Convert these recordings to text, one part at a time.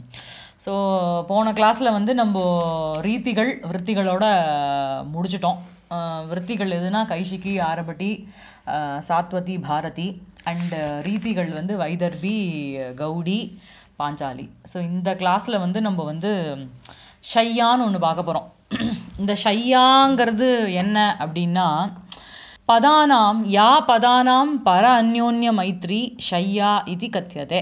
So போன கிளாஸில் வந்து நம்ம ரீத்திகள் விற்த்திகளோட முடிச்சிட்டோம் அஹ் விற்த்திகள் எதுனா கைஷிகி ஆரபட்டி அஹ் சாத்வதி பாரதி அண்ட் ரீத்திகள் வந்து வைதர்பி கௌடி பாஞ்சாலி ஸோ இந்த கிளாஸில் வந்து நம்ம வந்து ஷையான்னு ஒன்று பார்க்க போகிறோம் இந்த ஷையாங்கிறது என்ன அப்படின்னா பதானாம் யா பதானாம் பர அந்யோன்ய மைத்ரி ஷையா இது கத்தியதே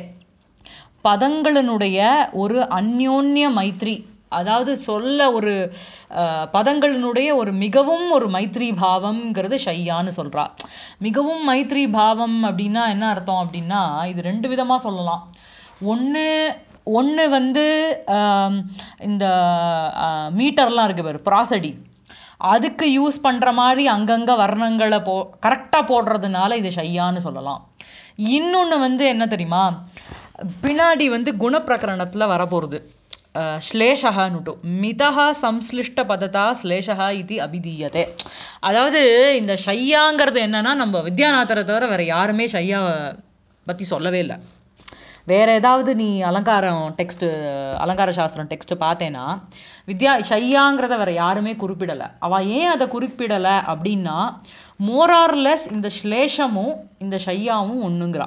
பதங்களினுடைய ஒரு அந்யோன்ய மைத்ரி அதாவது சொல்ல ஒரு அஹ், பதங்களினுடைய ஒரு மிகவும் ஒரு மைத்ரி பாவம்ங்கிறது ஷையான்னு சொல்கிறா மிகவும் மைத்ரி பாவம் அப்படின்னா என்ன அர்த்தம் அப்படின்னா இது ரெண்டு விதமாக சொல்லலாம் ஒன்று ஒன்று வந்து ஆம், இந்த மீட்டர்லாம் இருக்குது பாரு ப்ராசடி அதுக்கு யூஸ் பண்ணுற மாதிரி அங்கங்கே வர்ணங்களை போ கரெக்டாக போடுறதுனால இது ஷையான்னு சொல்லலாம் இன்னொன்று வந்து என்ன தெரியுமா பின்னாடி வந்து குணப்பிரகரணத்தில் வரப்போகிறது ஸ்லேஷகான்னுட்டு மிதா சம்ஸ்லிஷ்ட பதத்தா ஸ்லேஷகா இது அபிதீயதே அதாவது இந்த ஷையாங்கிறது என்னன்னா நம்ம வித்யாநாதரை தவிர வேறு யாருமே ஷையாவை பற்றி சொல்லவே இல்லை வேறு ஏதாவது நீ அலங்காரம் டெக்ஸ்ட்டு அலங்கார சாஸ்திரம் டெக்ஸ்ட்டு பார்த்தேன்னா வித்யா ஷையாங்கிறத வேறு யாருமே குறிப்பிடலை அவள் ஏன் அதை குறிப்பிடலை அப்படின்னா மோரார்லெஸ் இந்த ஸ்லேஷமும் இந்த ஷையாவும் ஒன்றுங்கிறா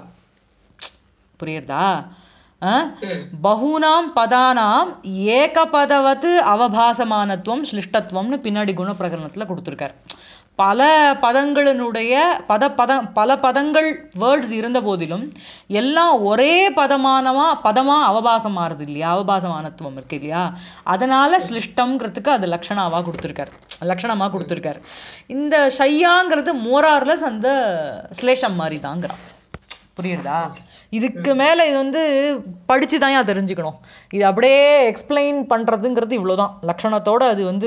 புரியுறதா ஆ? பகூனாம் பதானாம் ஏகபதவத்து அவபாசமானத்துவம் ஸ்லிஷ்டத்துவம்னு பின்னாடி குணப்பிரகரணத்தில் கொடுத்துருக்கார் பல பதங்களினுடைய பத பத பல பதங்கள் வேர்ட்ஸ் இருந்த போதிலும் எல்லாம் ஒரே பதமானமா பதமாக அவபாசம் மாறுது இல்லையா அவபாசமானத்துவம் இருக்கு இல்லையா அதனால் ஸ்லிஷ்டம்ங்கிறதுக்கு அது லக்ஷணாவாக கொடுத்துருக்காரு லக்ஷணமாக கொடுத்துருக்காரு இந்த ஷையாங்கிறது மோரார்லஸ் அந்த ஸ்லேஷம் மாதிரி தாங்கிறான் புரியுறதா இதுக்கு மேலே இது வந்து படித்து தான் தெரிஞ்சுக்கணும் இது அப்படியே எக்ஸ்பிளைன் பண்ணுறதுங்கிறது இவ்வளோதான் லக்ஷணத்தோடு அது வந்து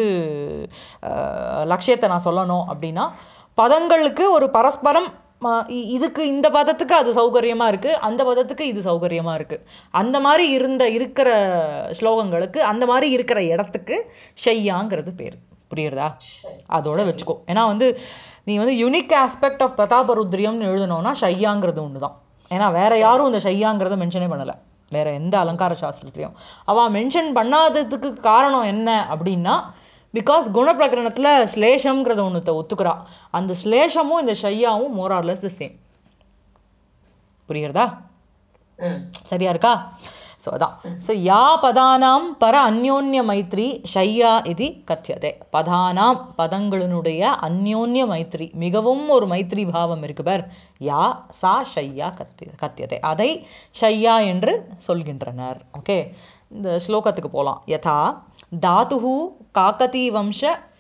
அஹ், லட்சியத்தை நான் சொல்லணும் அப்படின்னா பதங்களுக்கு ஒரு பரஸ்பரம் ம, இ- இதுக்கு இந்த பதத்துக்கு அது சௌகரியமாக இருக்குது அந்த பதத்துக்கு இது சௌகரியமாக இருக்குது அந்த மாதிரி இருந்த இருக்கிற ஸ்லோகங்களுக்கு அந்த மாதிரி இருக்கிற இடத்துக்கு ஷையாங்கிறது பேர் புரியுறதா அதோட வச்சுக்கோ ஏன்னா வந்து நீ வந்து யுனிக் ஆஸ்பெக்ட் ஆஃப் பிரதாபருத்ரியம்னு எழுதணும்னா ஷையாங்கிறது ஒன்று தான் ஏன்னா வேற யாரும் இந்த ஷையாங்கிறத மென்ஷனே பண்ணலை வேற எந்த அலங்கார சாஸ்திரத்துலையும் அவள் மென்ஷன் பண்ணாததுக்கு காரணம் என்ன அப்படின்னா பிகாஸ் குணப்பிரகரணத்தில் ஸ்லேஷம்ங்கிறத ஒன்றத்தை ஒத்துக்கிறா அந்த ஸ்லேஷமும் இந்த ஷையாவும் மோரார்லெஸ் த சேம் புரியுறதா ம் சரியா இருக்கா ஸோ அதான் ஸோ யா பதானாம் பர அந்யோன்ய மைத்ரி ஷையா இது கத்தியதே பதானாம் பதங்களினுடைய அந்யோன்ய மைத்ரி மிகவும் ஒரு மைத்ரி பாவம் இருக்கு பார் யா சா ஷையா கத்தி கத்தியதே அதை ஷையா என்று சொல்கின்றனர் ஓகே இந்த ஸ்லோகத்துக்கு போகலாம் யதா தாத்து காக்கதி வம்ச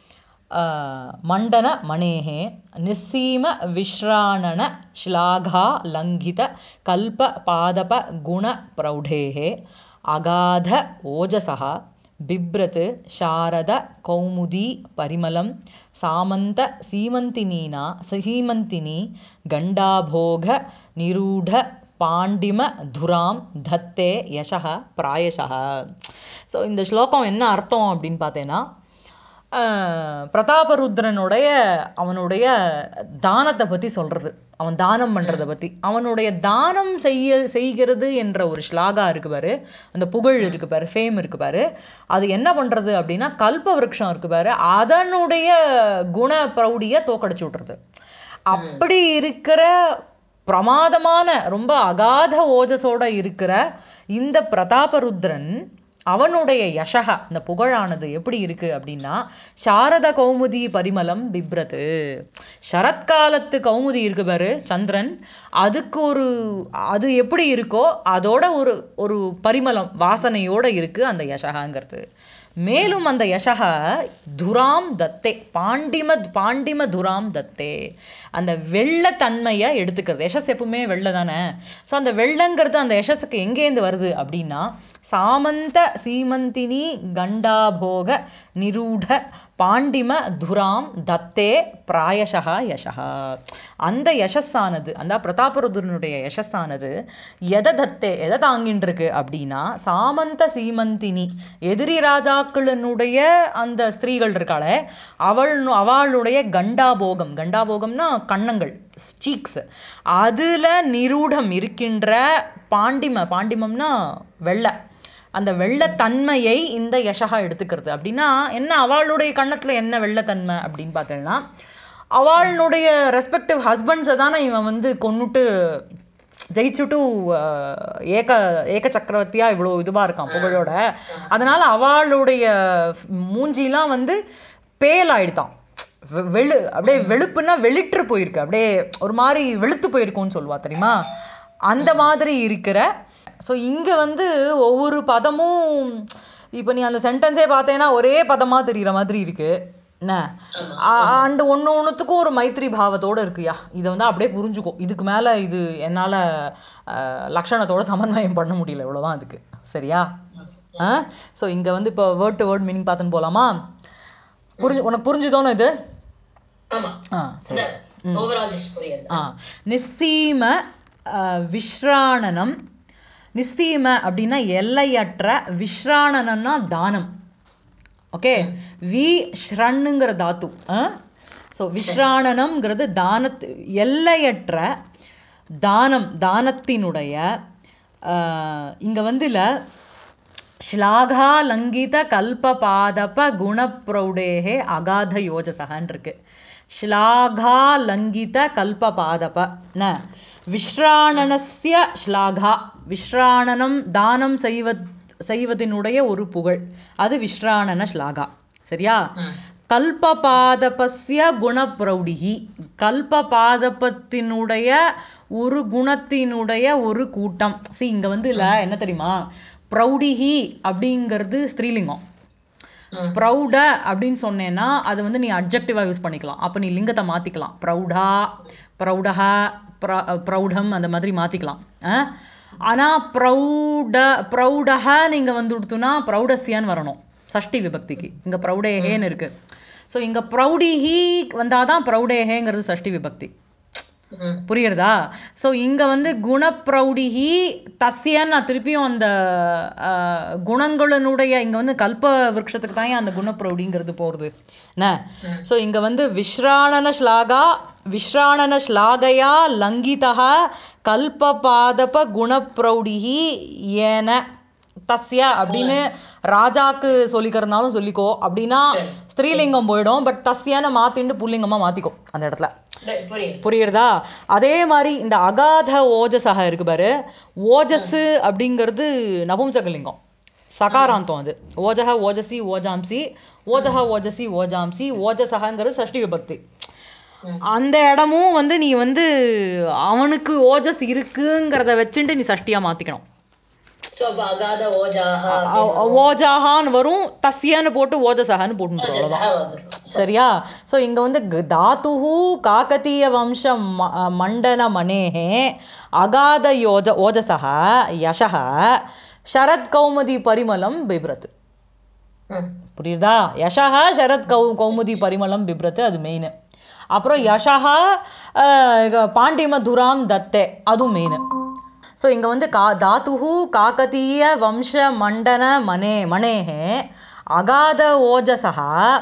மண்டன மணேः நிஸ்ஸீம விஸ்ராணன श्लाघा लङ्घित कल्प पादप गुण प्रौढेः अगाध ओजसः बिभ्रत् शारद कौमुदी परिमलं सामन्त सीमन्तिनीना सीमन्तिनी गण्डाभोग निरूढ பாண்டிம துராம் தத்தே யசக பிராயசக ஸோ இந்த ஸ்லோகம் என்ன அர்த்தம் அப்படின்னு பார்த்தேன்னா ஆஹ், பிரதாபருத்ரனுடைய அவனுடைய தானத்தை பற்றி சொல்கிறது அவன் தானம் பண்ணுறதை பற்றி அவனுடைய தானம் செய்ய செய்கிறது என்ற ஒரு ஸ்லாகா இருக்கு பாரு அந்த புகழ் இருக்கு பாரு ஃபேம் இருக்கு பாரு அது என்ன பண்ணுறது அப்படின்னா கல்ப விருட்சம் இருக்கு பாரு அதனுடைய குண பிரௌடியை தோக்கடிச்சு விட்றது அப்படி இருக்கிற பிரமாதமான ரொம்ப அகாத ஓஜஸோட இருக்கிற இந்த பிரதாபருத்ரன் அவனுடைய யசக அந்த புகழானது எப்படி இருக்கு அப்படின்னா சாரத கௌமுதி பரிமளம் பிப்ரத்து சரத்காலத்து கௌமுதி இருக்கு பாரு சந்திரன் அதுக்கு ஒரு அது எப்படி இருக்கோ அதோட ஒரு ஒரு பரிமளம் வாசனையோட இருக்கு அந்த யசகாங்கிறது மேலும் அந்த யசக துராம் தத்தே பாண்டிம பாண்டிம துராம் தத்தே அந்த வெள்ளத்தன்மையை எடுத்துக்கிறது யசஸ் எப்பவுமே வெள்ளை தானே ஸோ அந்த வெள்ளங்கிறது அந்த யசஸுக்கு எங்கேருந்து வருது அப்படின்னா சாமந்த சீமந்தினி கண்டாபோக நிரூட பாண்டிம துராம் தத்தே பிராயசகா யசகா அந்த யசஸ்ஸானது அந்த பிரதாபருத்ரனுடைய யசஸ்ஸானது எதை தத்தே எதை தாங்கின்றிருக்கு அப்படின்னா சாமந்த சீமந்தினி எதிரி ராஜாக்களினுடைய அந்த ஸ்திரீகள் இருக்காளே அவள் அவளுடைய கண்டாபோகம் கண்டாபோகம்னா கன்னங்கள் ஸ்டீக்ஸ் அதில் நிரூடம் இருக்கின்ற பாண்டிம பாண்டிமம்னா வெள்ளை அந்த வெள்ளத்தன்மையை இந்த யசகா எடுத்துக்கிறது அப்படின்னா என்ன அவளுடைய கண்ணத்தில் என்ன வெள்ளத்தன்மை அப்படின்னு பார்த்தோம்னா அவளுடைய ரெஸ்பெக்டிவ் ஹஸ்பண்ட்ஸை தானே இவன் வந்து கொன்னுட்டு ஜெயிச்சுட்டு அஹ், ஏக ஏக சக்கரவர்த்தியாக இவ்வளோ இதுவாக இருக்கான் புகழோட அதனால் அவளுடைய மூஞ்சிலாம் வந்து பேல் ஆயிடுதான் வெ- வெளு அப்படியே வெளுப்புன்னா வெளிற்று போயிருக்கு அப்படியே ஒரு மாதிரி வெளுத்து போயிருக்கும்னு சொல்லுவா தெரியுமா அந்த மாதிரி இருக்கிற ஸோ இங்கே வந்து ஒவ்வொரு பதமும் இப்போ நீ அந்த சென்டென்ஸே பார்த்தேன்னா ஒரே பதமாக தெரிகிற மாதிரி இருக்கு என்ன அண்டு ஒன்று ஒன்றுத்துக்கும் ஒரு மைத்ரி பாவத்தோடு இருக்குயா இதை வந்து அப்படியே புரிஞ்சுக்கோ இதுக்கு மேலே இது என்னால் லக்ஷணத்தோட சமன்வயம் பண்ண முடியல இவ்வளோதான் அதுக்கு சரியா ஆ ஸோ இங்கே வந்து இப்போ வேர்ட் டு வேர்ட் மீனிங் பார்த்துன்னு போகலாமா புரிஞ்சு உனக்கு புரிஞ்சுதோன்னு இது ஆமா ஆ சரி இந்த ஓவரால் ஜஸ்ட் புரியுது ஆ நிஸ்ஸீம அஹ், விஸ்ராணனம் நிஸ்ஸீம அப்படின்னா எல்லையற்ற விஸ்ராணனம்னா தானம் ஓகே வி ஸ்ரண்ணுங்கிற தாத்து ஸோ விஸ்ராணனம்ங்கிறது தானத்து எல்லையற்ற தானம் தானத்தினுடைய இங்கே வந்து இல்லை ஸ்லாகாலங்கித கல்பபாதப குணப்பிரௌடேகே அகாத யோஜசகன்னு இருக்கு ஸ்லாகாலங்கித கல்பபாதப ந விஸ்ராணனஸ்ய ஸ்லாகா விஸ்ராணனம் தானம் செய்வத் செய்வதனுடைய ஒரு புகழ் அது விஸ்ராணன ஸ்லாகா சரியா கல்பபாதபஸ்ய குணப்பிரௌடிகி கல்பபாதபத்தினுடைய ஒரு குணத்தினுடைய ஒரு கூட்டம் see இங்க வந்து இல்லை என்ன தெரியுமா ப்ரௌடிஹி அப்படிங்கிறது ஸ்திரீலிங்கம் ப்ரௌட அப்படின்னு சொன்னேன்னா அது வந்து நீ அப்ஜெக்டிவாக யூஸ் பண்ணிக்கலாம் அப்போ நீ லிங்கத்தை மாற்றிக்கலாம் ப்ரௌடா ப்ரௌடஹா ப்ர ப்ரௌடம் அந்த மாதிரி மாற்றிக்கலாம் ஆனால் ப்ரௌட ப்ரௌடஹ நீங்கள் வந்து கொடுத்தோன்னா ப்ரௌடஸ்யான்னு வரணும் சஷ்டி விபக்திக்கு இங்கே ப்ரௌடேகேன்னு இருக்குது ஸோ இங்கே ப்ரௌடிஹி வந்தால் தான் ப்ரௌடேகேங்கிறது சஷ்டி விபக்தி ம். புரியுறதா ஸோ இங்கே வந்து குணப்பிரௌடிகி தஸ்யன்னு நான் திருப்பியும் அந்த அஹ், குணங்களினுடைய இங்கே வந்து கல்ப விருட்சத்துக்கு தான் அந்த குணப்பிரௌடிங்கிறது போகிறது என்ன ஸோ இங்கே வந்து விஸ்ராணன ஸ்லாகா விஸ்ராணன ஸ்லாகையா லங்கிதா கல்பபாதப குணப்பிரௌடிகி ஏன தஸ்ய அப்படின்னு ராஜாக்கு சொல்லிக்கிறதுனாலும் சொல்லிக்கோ அப்படின்னா ஸ்திரீலிங்கம் போயிடும் பட் தஸ்யன்னு மாற்றிண்டு புல்லிங்கமாக மாற்றிக்கோ அந்த இடத்துல இல்ல, புரியுது புரியுறதா அதே மாதிரி இந்த அகாத ஓஜஸாக இருக்கு பாரு ஓஜஸ் அப்படிங்கிறது நபும்சகலிங்கம் சகாராந்தம் அது ஓஜஹ ஓஜசி ஓஜாம்சி ஓஜஹ ஓஜசி ஓஜாம்சி ஓஜசகாங்கிறது சஷ்டி விபக்தி அந்த இடமும் வந்து நீ வந்து அவனுக்கு ஓஜஸ் இருக்குங்கிறத வச்சுட்டு நீ சஷ்டியாக மாற்றிக்கணும் சோ அப்ப அகாத ஓஜாஹா ஓஜாகான்னு வரும் தஸ்யன்னு போட்டு ஓஜசகான்னு போட்டு சஹ வந்துரும் சரியா ஸோ இங்கே வந்து க- தாத்துஹு காக்கதீய வம்ச ம மண்டன மனேஹே அகாத யோஜ ஓஜசः யசः சரத் கௌமுதி பரிமளம் பிப்ரத் ம். புரியுதா யசः சரத் கௌ கௌமுதி பரிமளம் பிப்ரத் அது மெயின் அப்புறம் யசः பாண்டிமதுராம் தத்தே அதுவும் மெயின் ஸோ இங்கே வந்து கா தாத்துஹு காக்கதீய வம்ச மண்டன மனே மனேஹே அகாத ஓஜசः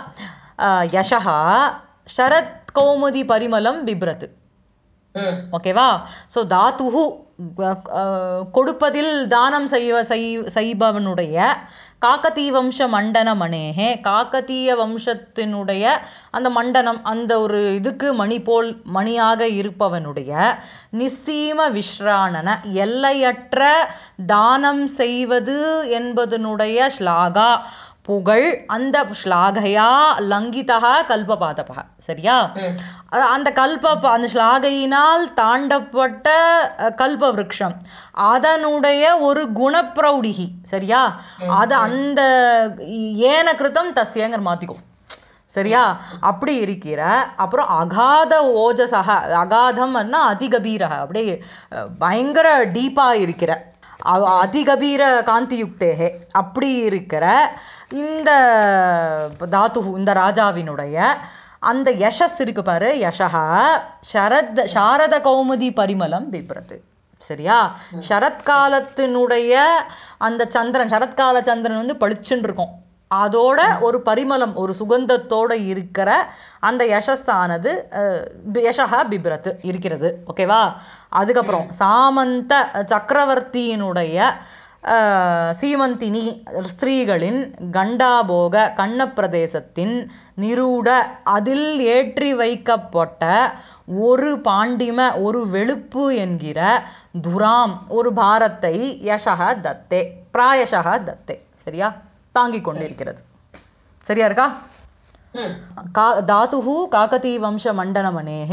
யசः சரத் கௌமுதி பரிமளம் பிப்ரத் ம். ஓகேவா ஸோ தாத்துஹு அஹ், அஹ், கொடுப்பதில் தானம் செய்வ செய் செய்பவனுடைய காக்கத்தீய வம்ச மண்டன மனேகே காக்கத்தீய வம்சத்தினுடைய அந்த மண்டனம் அந்த ஒரு இதுக்கு மணி போல் மணியாக இருப்பவனுடைய நிஸ்ஸீம விஸ்ராணன எல்லையற்ற தானம் செய்வது என்பதனுடைய ஸ்லாகா புகழ் அந்த ஸ்லாகையா லங்கிதா கல்பபாதபா சரியா அ- அந்த கல்ப அந்த ஸ்லாகையினால் தாண்டப்பட்ட அ, கல்ப விருட்சம் அதனுடைய ஒரு குணப்பிரௌடிகி சரியா அது அந்த ஏன கிருதம் தஸ்யங்கிற மாற்றிக்கும் சரியா அப்படி இருக்கிற அப்புறம் அகாத ஓஜசக அகாதம்னா அதிகபீரக அப்படியே அஹ், பயங்கர டீப்பாக இருக்கிற அ- அதிகபீர காந்தியுக்தேகே அப்படி இருக்கிற இந்த தாத்து இந்த ராஜாவினுடைய அந்த யசஸ் இருக்கு பாரு யசஹா சரத் சாரத கௌமுதி பரிமளம் பிப்ரத்து சரியா சரத்காலத்தினுடைய அந்த சந்திரன் சரத்கால சந்திரன் வந்து பளிச்சுன்னு இருக்கும் அதோட ஒரு பரிமளம் ஒரு சுகந்தத்தோட இருக்கிற அந்த யசஸானது அஹ், பி- யசஹா பிப்ரத் இருக்கிறது ஓகேவா அதுக்கப்புறம் சாமந்த சக்கரவர்த்தியினுடைய அஹ், சீமந்தினி ஸ்திரீகளின் கண்டாபோக கண்ணப்பிரதேசத்தின் நிரூட அதில் ஏற்றி வைக்கப்பட்ட ஒரு பாண்டிம ஒரு வெளுப்பு என்கிற துராம் ஒரு பாரத்தை யசக தத்தே பிராயசக தத்தே சரியா தாங்கிக் கொண்டிருக்கிறது சரியா இருக்கா ம் का धातुः काकतीवंशमण्डनमनेः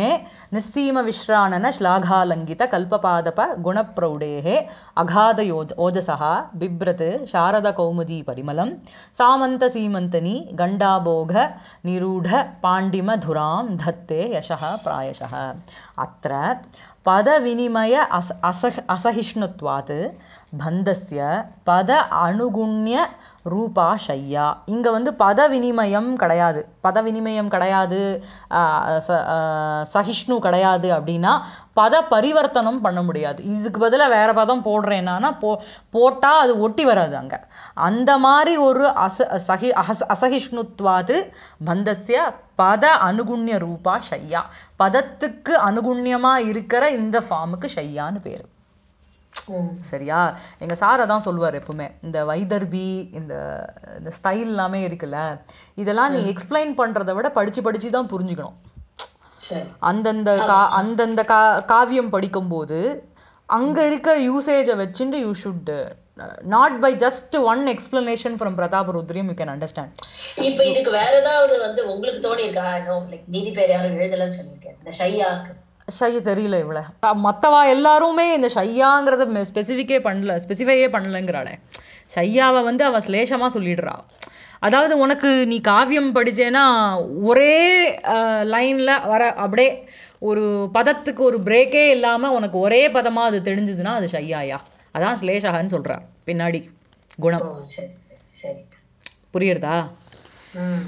निस्सीमविश्राणनश्लाघालङ्घितकल्पपादपगुणप्रौढेः अगाधयोज ओजसः बिभ्रत् शारदकौमुदी परिमलं सामन्तसीमन्तनी गण्डाभोग निरूढ पाण्डिमधुरां धत्ते यशः प्रायशः अत्र पदविनिमय अस असह असहिष्णुत्वात् பந்தஸ்ய பத அணுகுண்ய ரூபா ஷையா இங்கே வந்து பத வினிமயம் கிடையாது பத வினிமயம் கிடையாது ஆஹ் ச- ஆஹ் சகிஷ்ணு கிடையாது அப்படின்னா பத பரிவர்த்தனம் பண்ண முடியாது இதுக்கு பதிலாக வேறு பதம் போடுறேன்னா போ போட்டால் அது ஒட்டி வராது அங்கே அந்த மாதிரி ஒரு அச சகி அச அசகிஷ்ணுத்வாது பந்தஸ்ய பத அனுகுண்ய ரூபா ஷையா பதத்துக்கு அனுகுண்யமாக இருக்கிற இந்த ஃபார்முக்கு ஷையான்னு பேர் ம் சரியா எங்கள் சார் அதான் சொல்லுவார் எப்பவுமே இந்த வைதர்பி இந்த இந்த ஸ்டைல் எல்லாமே இருக்குல்ல இதெல்லாம் நீ எக்ஸ்பிளைன் பண்ணுறதை விட படித்து படித்து தான் புரிஞ்சுக்கணும் சரி அந்தந்த கா அந்தந்த கா காவியம் படிக்கும்போது அங்கே இருக்கிற யூசேஜை வச்சுட்டு you should not by just one explanation from Pratap Rudriyam you can understand இப்ப இதுக்கு வேற ஏதாவது வந்து உங்களுக்கு தோணி இருக்கா நோ லைக் மீதி பேர் யாரும் எழுதலன்னு சொல்லியிருக்கேன் இந்த ஷையாக்கு ஷைய தெரியல இவ்வளோ மற்றவா எல்லாருமே இந்த ஷையாங்கிறத ஸ்பெசிஃபிக்கே பண்ணல ஸ்பெசிஃபையே பண்ணலங்கிறாளே ஷையாவை வந்து அவன் ஸ்லேஷமாக சொல்லிடுறா அதாவது உனக்கு நீ காவியம் படிச்சேன்னா ஒரே லைனில் வர அப்படியே ஒரு பதத்துக்கு ஒரு பிரேக்கே இல்லாமல் உனக்கு ஒரே பதமாக அது தெரிஞ்சுதுன்னா அது ஷையாயா அதான் ஸ்லேஷகன்னு சொல்கிறார் பின்னாடி குணம் ஓ சரி சரி புரியுறதா ம்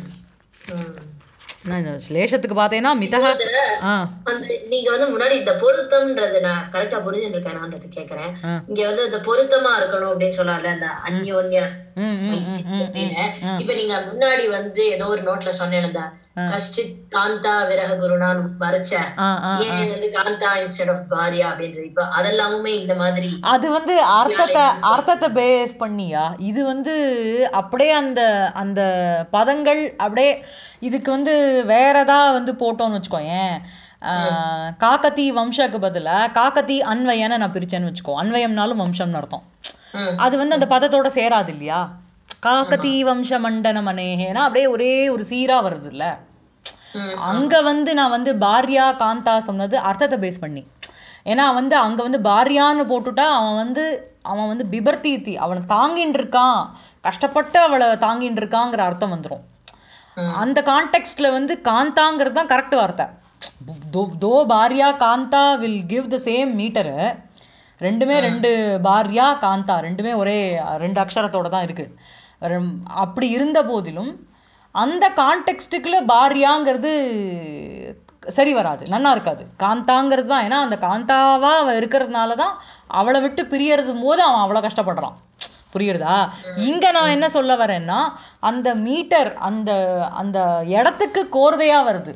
ம் நான் இந்த ஸ்லேஷத்துக்கு பார்த்தேன்னா மிதகா ஆ அந்த நீங்க வந்து முன்னாடி இந்த பொருத்தம்ன்றது நான் கரெக்டா புரிஞ்சுருக்கேனான்றது கேக்குறேன் இங்க வந்து இந்த பொருத்தமா இருக்கணும் அப்படின்னு சொல்லல அந்த அந்யோன்ய ம் ம் ம் அப்படின்னு இப்ப நீங்க முன்னாடி வந்து ஏதோ ஒரு நோட்ல சொன்னேன் இந்த கஷ்டித் காந்தா விரக குருனான் வரைச்ச ஆ ஆ ஏன் வந்து காந்தா இன்ஸ்டெட் ஆஃப் பாரியா அப்படின்றது இப்ப அதெல்லாமுமே இந்த மாதிரி அது வந்து அர்த்தத்தை அர்த்தத்தை பேஸ் பண்ணியா இது வந்து அப்படியே அந்த அந்த பதங்கள் அப்படியே இதுக்கு வந்து வேற ஏதா வந்து போட்டோன்னு வச்சுக்கோயேன் ஆஹ், காக்கத்தி வம்சக்கு பதிலாக காக்கத்தி அன்வயன்னு நான் பிரிச்சேன்னு வச்சுக்கோ அன்வயம்னாலும் வம்சம்னு அர்த்தம் ம். அது வந்து அந்த பதத்தோட சேராது இல்லையா காக்கத்தி வம்ச மண்டன மனேகேனா அப்படியே ஒரே ஒரு சீரா வருது இல்ல ம். அங்க வந்து நான் வந்து பாரியா காந்தா சொன்னது அர்த்தத்தை பேஸ் பண்ணி ஏன்னா வந்து அங்க வந்து பாரியான்னு போட்டுட்டா அவன் வந்து அவன் வந்து பிபர்த்தி அவனை தாங்கின்னு இருக்கான் கஷ்டப்பட்டு அவளை தாங்கின்னு இருக்காங்கிற அர்த்தம் வந்துடும் அந்த கான்டெக்ஸ்ட்ல வந்து காந்தாங்கிறது தான் கரெக்ட் வார்த்தை தோ தோ பாரியா காந்தா will give the same metre ரெண்டுமே ரெண்டு பாரியா காந்தா ரெண்டுமே ஒரே ரெண்டு அக்ஷரத்தோட தான் இருக்கு ரெம்- அப்படி இருந்த போதிலும் அந்த கான்டெக்ஸ்ட்டுக்குள்ள பாரியாங்கிறது சரி வராது நன்னா இருக்காது காந்தாங்கிறது தான் ஏன்னா அந்த காந்தாவா அவ இருக்கிறதுனால தான் அவளை விட்டு பிரியறது போது அவன் அவ்வளோ கஷ்டப்படுறான் புரியுறதா இங்க நான் என்ன சொல்ல வரேன்னா அந்த மீட்டர் அந்த அந்த இடத்துக்கு கோர்வையா வருது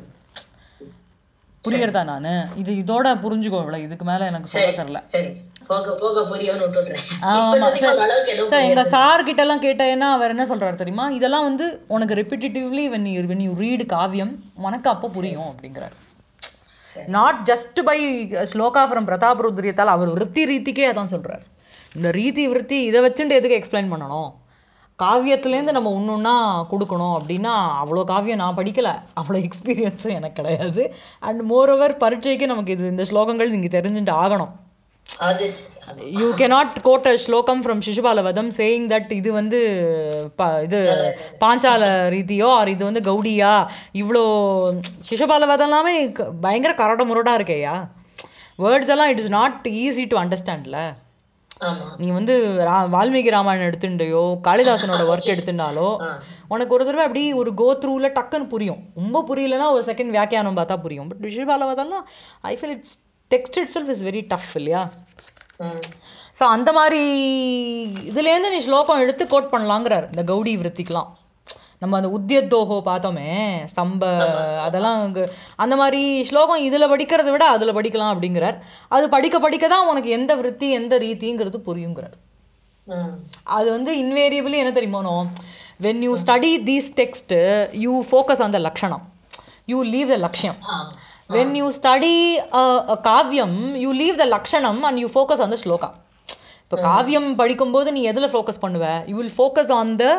புரியுறதா நானு இது இதோட புரிஞ்சுக்கோ இவ்வளவு இதுக்கு மேல எனக்கு சொல்ல தெரியல சரி போக போக புரியும்னு விட்டுடுறேன் இப்ப ஆமா சத்தியமா அந்த அளவுக்கு எதுவும் சார் எங்க சார் கிட்ட எல்லாம் கேட்டேன்னா அவர் என்ன சொல்றாரு தெரியுமா இதெல்லாம் வந்து உனக்கு repetitively when you when you read காவியம் உனக்கு அப்போ புரியும் அப்படிங்கிறார் சரி. Not just by sloka from பிரதாப் ருத்ரியத்தால் அவர் விருத்தி ரீதிக்கே அதான் சொல்றார் இந்த ரீதி விருத்தி இதை வச்சுட்டு எதுக்கு எக்ஸ்பிளைன் பண்ணணும் காவியத்துலேருந்து நம்ம ஒன்று ஒன்றா கொடுக்கணும் அப்படின்னா அவ்வளோ காவியம் நான் படிக்கலை அவ்வளோ எக்ஸ்பீரியன்ஸும் எனக்கு கிடையாது அண்ட் மோரோவர் பரீட்சைக்கு நமக்கு இது இந்த ஸ்லோகங்கள் இங்கே தெரிஞ்சுட்டு ஆகணும் அது சரி அது யூ cannot கோட் அ ஸ்லோகம் ஃப்ரம் சிசுபாலவதம் சேயிங் தட் இது வந்து ப இது பாஞ்சால ரீதியோ ஆர் இது வந்து கௌடியா இவ்வளோ சிசுபாலவதம் எல்லாமே க- பயங்கர கரட முரடா இருக்கேயா வேர்ட்ஸ் எல்லாம் it is not easy to அண்டர்ஸ்டாண்ட்ல ஆமா நீ வந்து ரா- வால்மீகி ராமாயணம் எடுத்துட்டயோ காளிதாசனோட ஒர்க் எடுத்துட்டாலோ உனக்கு ஒரு தடவை அப்படி ஒரு கோ த்ரூவில் டக்குன்னு புரியும் ரொம்ப புரியலனா ஒரு செகண்ட் வியாக்கியானம் பார்த்தா புரியும் பட் விஷுபாலவதெல்லாம் I feel it's text itself is very tough இல்லையா ம் ஸோ அந்த மாதிரி இதுலேருந்து நீ ஸ்லோகம் எடுத்து கோட் பண்ணலாங்கிறார் இந்த கௌடி விருத்திக்கெலாம் நம்ம அந்த உத்தியத்தோஹோ பார்த்தோமே ஸ்தம்ப அதெல்லாம் அங்க அந்த மாதிரி ஸ்லோகம் இதில் படிக்கிறத விட அதில் படிக்கலாம் அப்படிங்கிறார் அது படிக்க படிக்க தான் உனக்கு எந்த விருத்தி எந்த ரீதிங்கிறது புரியுங்கிறார் ம் அது வந்து இன்வேரியபிளி என்ன தெரியுமோனோ when you study these text you focus on the lakshanam you leave the lakshyam uh when you study kavyam you leave the lakshanam and you focus on the sloka இப்போ காவியம் படிக்கும்போது நீ எதில் ஃபோக்கஸ் பண்ணுவ you will focus on the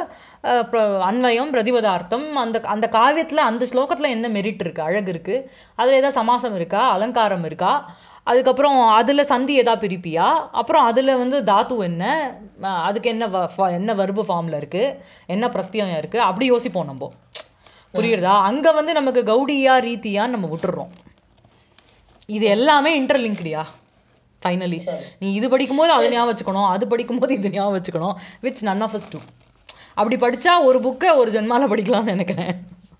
anvayam pratipadartham அந்த அந்த காவியத்தில் அந்த ஸ்லோகத்தில் என்ன மெரிட் இருக்குது அழகு இருக்குது அதில் ஏதாவது சமாசம் இருக்கா அலங்காரம் இருக்கா அதுக்கப்புறம் அதில் சந்தி எதா பிரிப்பியா அப்புறம் அதில் வந்து தாத்து என்ன அஹ் அதுக்கு என்ன வ- ஃப- என்ன வர்பு ஃபார்மில் இருக்குது என்ன பிரத்யயம் இருக்குது அப்படி யோசிப்போம் நம்ம புரியுறதா அங்கே வந்து நமக்கு கௌடியா ரீதியான்னு நம்ம விட்டுடுறோம் இது எல்லாமே இன்டர்லிங்க்டியா ஃபைனலி சரி. நீ இது படிக்கும்போது அது ஞாபகம் வச்சுக்கணும் அது படிக்கும்போது இது ஞாபகம் வச்சுக்கணும் which none of us do அப்படி படித்தா ஒரு புக்கை ஒரு ஜென்மால படிக்கலாம்னு நினைக்கிறேன்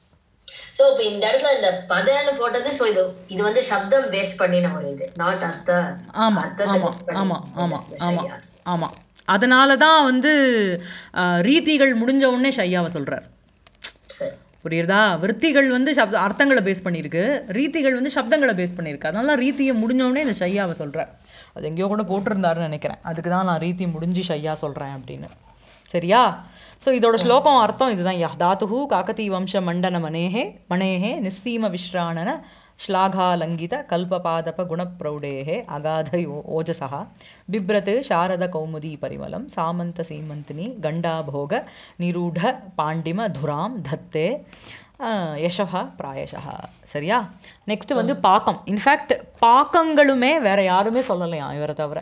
சோ இப்ப இந்த இடத்துல இந்த பதன்னு போட்டது சோ இது இது வந்து சப்தம் பேஸ் பண்ணின ஒரு இது நாட் அர்த்த ஆமாம் அர்த்தத்தை ஆமாம் base பண்ணி ஆமாம் ஆமாம் இந்த ஆமாம் ஷையா. ஆமாம் அதனால தான் வந்து அஹ், ரீதிகள் முடிஞ்ச உடனே ஷையாவை சொல்கிறார் சரி புரியுறதா விற்த்திகள் வந்து சப்த அர்த்தங்களை பேஸ் பண்ணியிருக்கு ரீதிகள் வந்து சப்தங்களை பேஸ் பண்ணியிருக்கு அதனால தான் ரீதியை முடிஞ்ச உடனே இந்த ஷையாவை சொல்கிறார் அது எங்கேயோ கூட போட்டிருந்தாருன்னு நினைக்கிறேன் அதுக்கு தான் நான் ரீதி முடிஞ்சு ஷையா சொல்கிறேன் அப்படின்னு சரியா ஸோ இதோட ஸ்லோகம் அர்த்தம் இதுதான் யா தாத்து காக்கதி வம்ச மண்டன மனேஹே மனேஹே நிஸ்ஸீம விஸ்ராணன श्लाघालङ्घित कल्पपादप गुणप्रौढेः अगाध यो ओजसः बिभ्रत् शारदकौमुदी परिमलं सामन्तसीमन्तिनी गण्डाभोग निरूढ पाण्डिमधुरां धत्ते அஹ், யசஹா பிராயசா சரியா நெக்ஸ்ட் வந்து பாக்கம் இன்ஃபேக்ட் பாக்கங்களுமே வேற யாருமே சொல்லலையாம் இவரை தவிர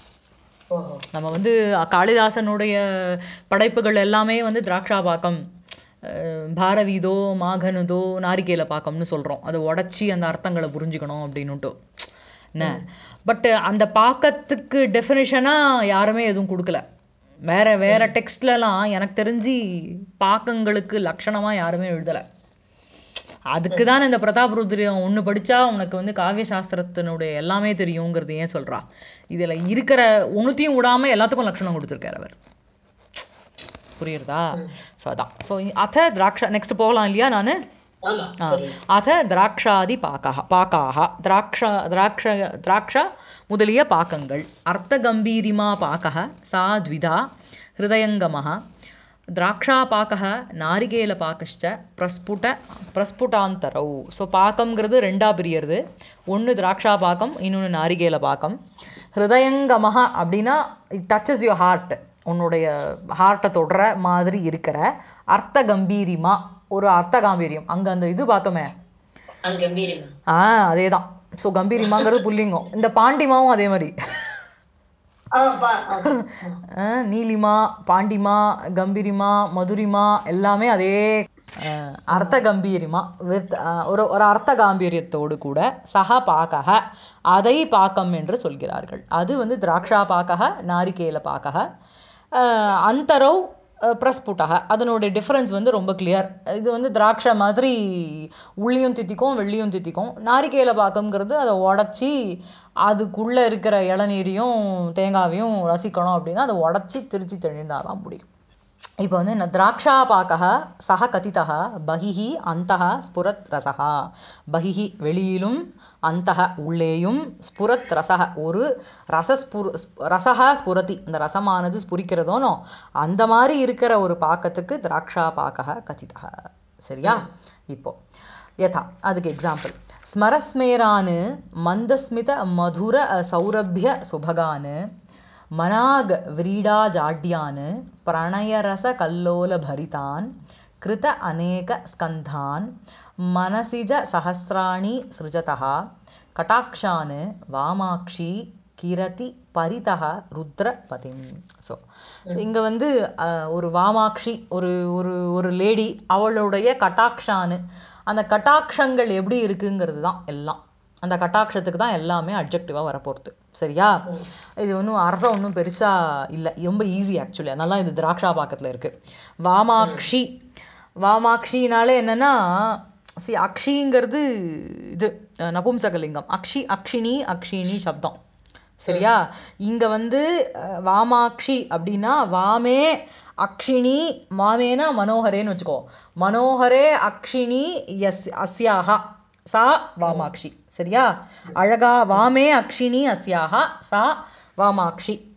ஓஹோ நம்ம வந்து காளிதாசனுடைய படைப்புகள் எல்லாமே வந்து திராட்சா பாக்கம் அஹ், பாரவீதோ மாகனுதோ நாரிகேல பாக்கம்னு சொல்கிறோம் அதை உடச்சி அந்த அர்த்தங்களை புரிஞ்சுக்கணும் அப்படின்னுட்டு என்ன பட் அந்த பாக்கத்துக்கு டெஃபினிஷனாக யாருமே எதுவும் கொடுக்கல வேற வேற டெக்ஸ்ட்லலாம் எனக்கு தெரிஞ்சு பாக்கங்களுக்கு லட்சணமாக யாருமே எழுதலை அதுக்கு தான் இந்த பிரதாப் ருத்ரியம் ஒன்று படித்தா உனக்கு வந்து காவிய சாஸ்திரத்தினுடைய எல்லாமே தெரியுங்கிறது ஏன் சொல்கிறா இதில் இருக்கிற ஒன்றுத்தையும் விடாமல் எல்லாத்துக்கும் லட்சணம் கொடுத்துருக்காரு அவர் புரியுறதா ஸோ அதான் ஸோ அத திராட்சா நெக்ஸ்ட் போகலாம் இல்லையா நான் ஆமா தெரியும் அத திராட்சாதி பாக்காக பாக்காக திராட்சா திராட்ச திராட்சா முதலிய பாக்கங்கள் அர்த்தகம்பீரிமா பாக்கः சா द्विधा हृदयङ्गमः திராட்சாபாக்கः நாரிகேலபாக்கश्च பிரஸ்புட பிரஸ்புடாந்தரௌ ஸோ பாக்கம்ங்கிறது ரெண்டா பிரியறது ஒன்று திராட்சா பாக்கம் இன்னொன்று நாரிகேல பாக்கம் ஹிருதயங்கமஹ அப்படின்னா இட் டச்சஸ் யுவர் ஹார்ட் உன்னுடைய ஹார்ட்டை தொடுற மாதிரி இருக்கிற அர்த்த கம்பீரிமா ஒரு அர்த்த காம்பீரியம் அங்கே அந்த இது பார்த்தோமே அங்க கம்பீரமா ஆ அதே தான் ஸோ கம்பீரிமாங்கிறது புல்லிங்கம் இந்த பாண்டிமாவும் அதே மாதிரி ஆ பா ஆ. ஆ, நீலிமா பாண்டிமா கம்பீரிமா மதுரிமா எல்லாமே அதே ஆ, அர்த்த கம்பீரிமா வித் ஆ, ஒரு ஒரு அர்த்த காம்பீரியத்தோடு கூட சக பாக்கக அதை பாக்கம் என்று சொல்கிறார்கள் அது வந்து திராட்சா பாக்கக நாரிகேல பாக்கக அந்தரவ் பிரஸ்புட்டக அதனுடைய டிஃப்ரென்ஸ் வந்து ரொம்ப கிளியர் இது வந்து திராட்சை மாதிரி உள்ளியும் தித்திக்கும் வெள்ளியும் தித்திக்கும் நாரிகேல பாக்கம்ங்கிறது அதை உடச்சி அதுக்குள்ளே இருக்கிற இளநீரையும் தேங்காவையும் ரசிக்கணும் அப்படின்னா அதை உடச்சி திருச்சி தெளிந்தால் தான் முடியும் இப்போ வந்து இந்த திராட்சா பாக்கக சக கதிதக பகிஹி அந்தக ஸ்புரத் ரசகா பகிஹி வெளியிலும் அந்தக உள்ளேயும் ஸ்புரத் ரசக ஒரு ரசஸ்புரு ரசகா ஸ்புரதி இந்த ரசமானது ஸ்புரிக்கிறதோனோ அந்த மாதிரி இருக்கிற ஒரு பாக்கத்துக்கு திராட்சா பாக்கக கதிதக சரியா இப்போ யதா அதுக்கு எக்ஸாம்பிள் ஸ்மரஸ்மேரான் மந்தஸ்மித மதுர சௌரபிய சுபகான் मनाग व्रीडाजाड्यान् प्रणयरसकल्लोलभरितान् कृत अनेकस्कन्धान् मनसिजसहस्राणि सृजतः कटाक्षान् वामाक्षी கிரதி பரிதக ருத்ரபதிம் ஸோ ஸோ இங்கே வந்து அஹ், ஒரு வாமாட்சி ஒரு ஒரு ஒரு லேடி அவளுடைய கட்டாக்ஷானு அந்த கட்டாட்சங்கள் எப்படி இருக்குங்கிறது தான் எல்லாம் அந்த கட்டாட்சத்துக்கு தான் எல்லாமே அப்ஜெக்டிவாக வரப்போகிறது சரியா இது ஒன்றும் அர்த்தம் ஒன்றும் பெருசாக இல்லை ரொம்ப ஈஸி ஆக்சுவலி அதனால இது திராட்சா பாக்கத்தில் இருக்குது வாமாக்ஷி வாமாக்ஷினாலே என்னென்னா சி அக்ஷிங்கிறது இது அஹ், நபும்சகலிங்கம் அக்ஷி அக்ஷினி அக்ஷினி சப்தம் சரியா இங்கே வந்து அஹ், வாமாக்ஷி அப்படின்னா வாமே அக்ஷினி வாமேனா மனோகரேன்னு வச்சுக்கோ மனோகரே அக்ஷினி எஸ் அஸ்யாஹா சா வாமாக்ஷி சரியா அழகா வாமே அக்ஷினி அஸ்யாஹா சா வாமாக்ஷி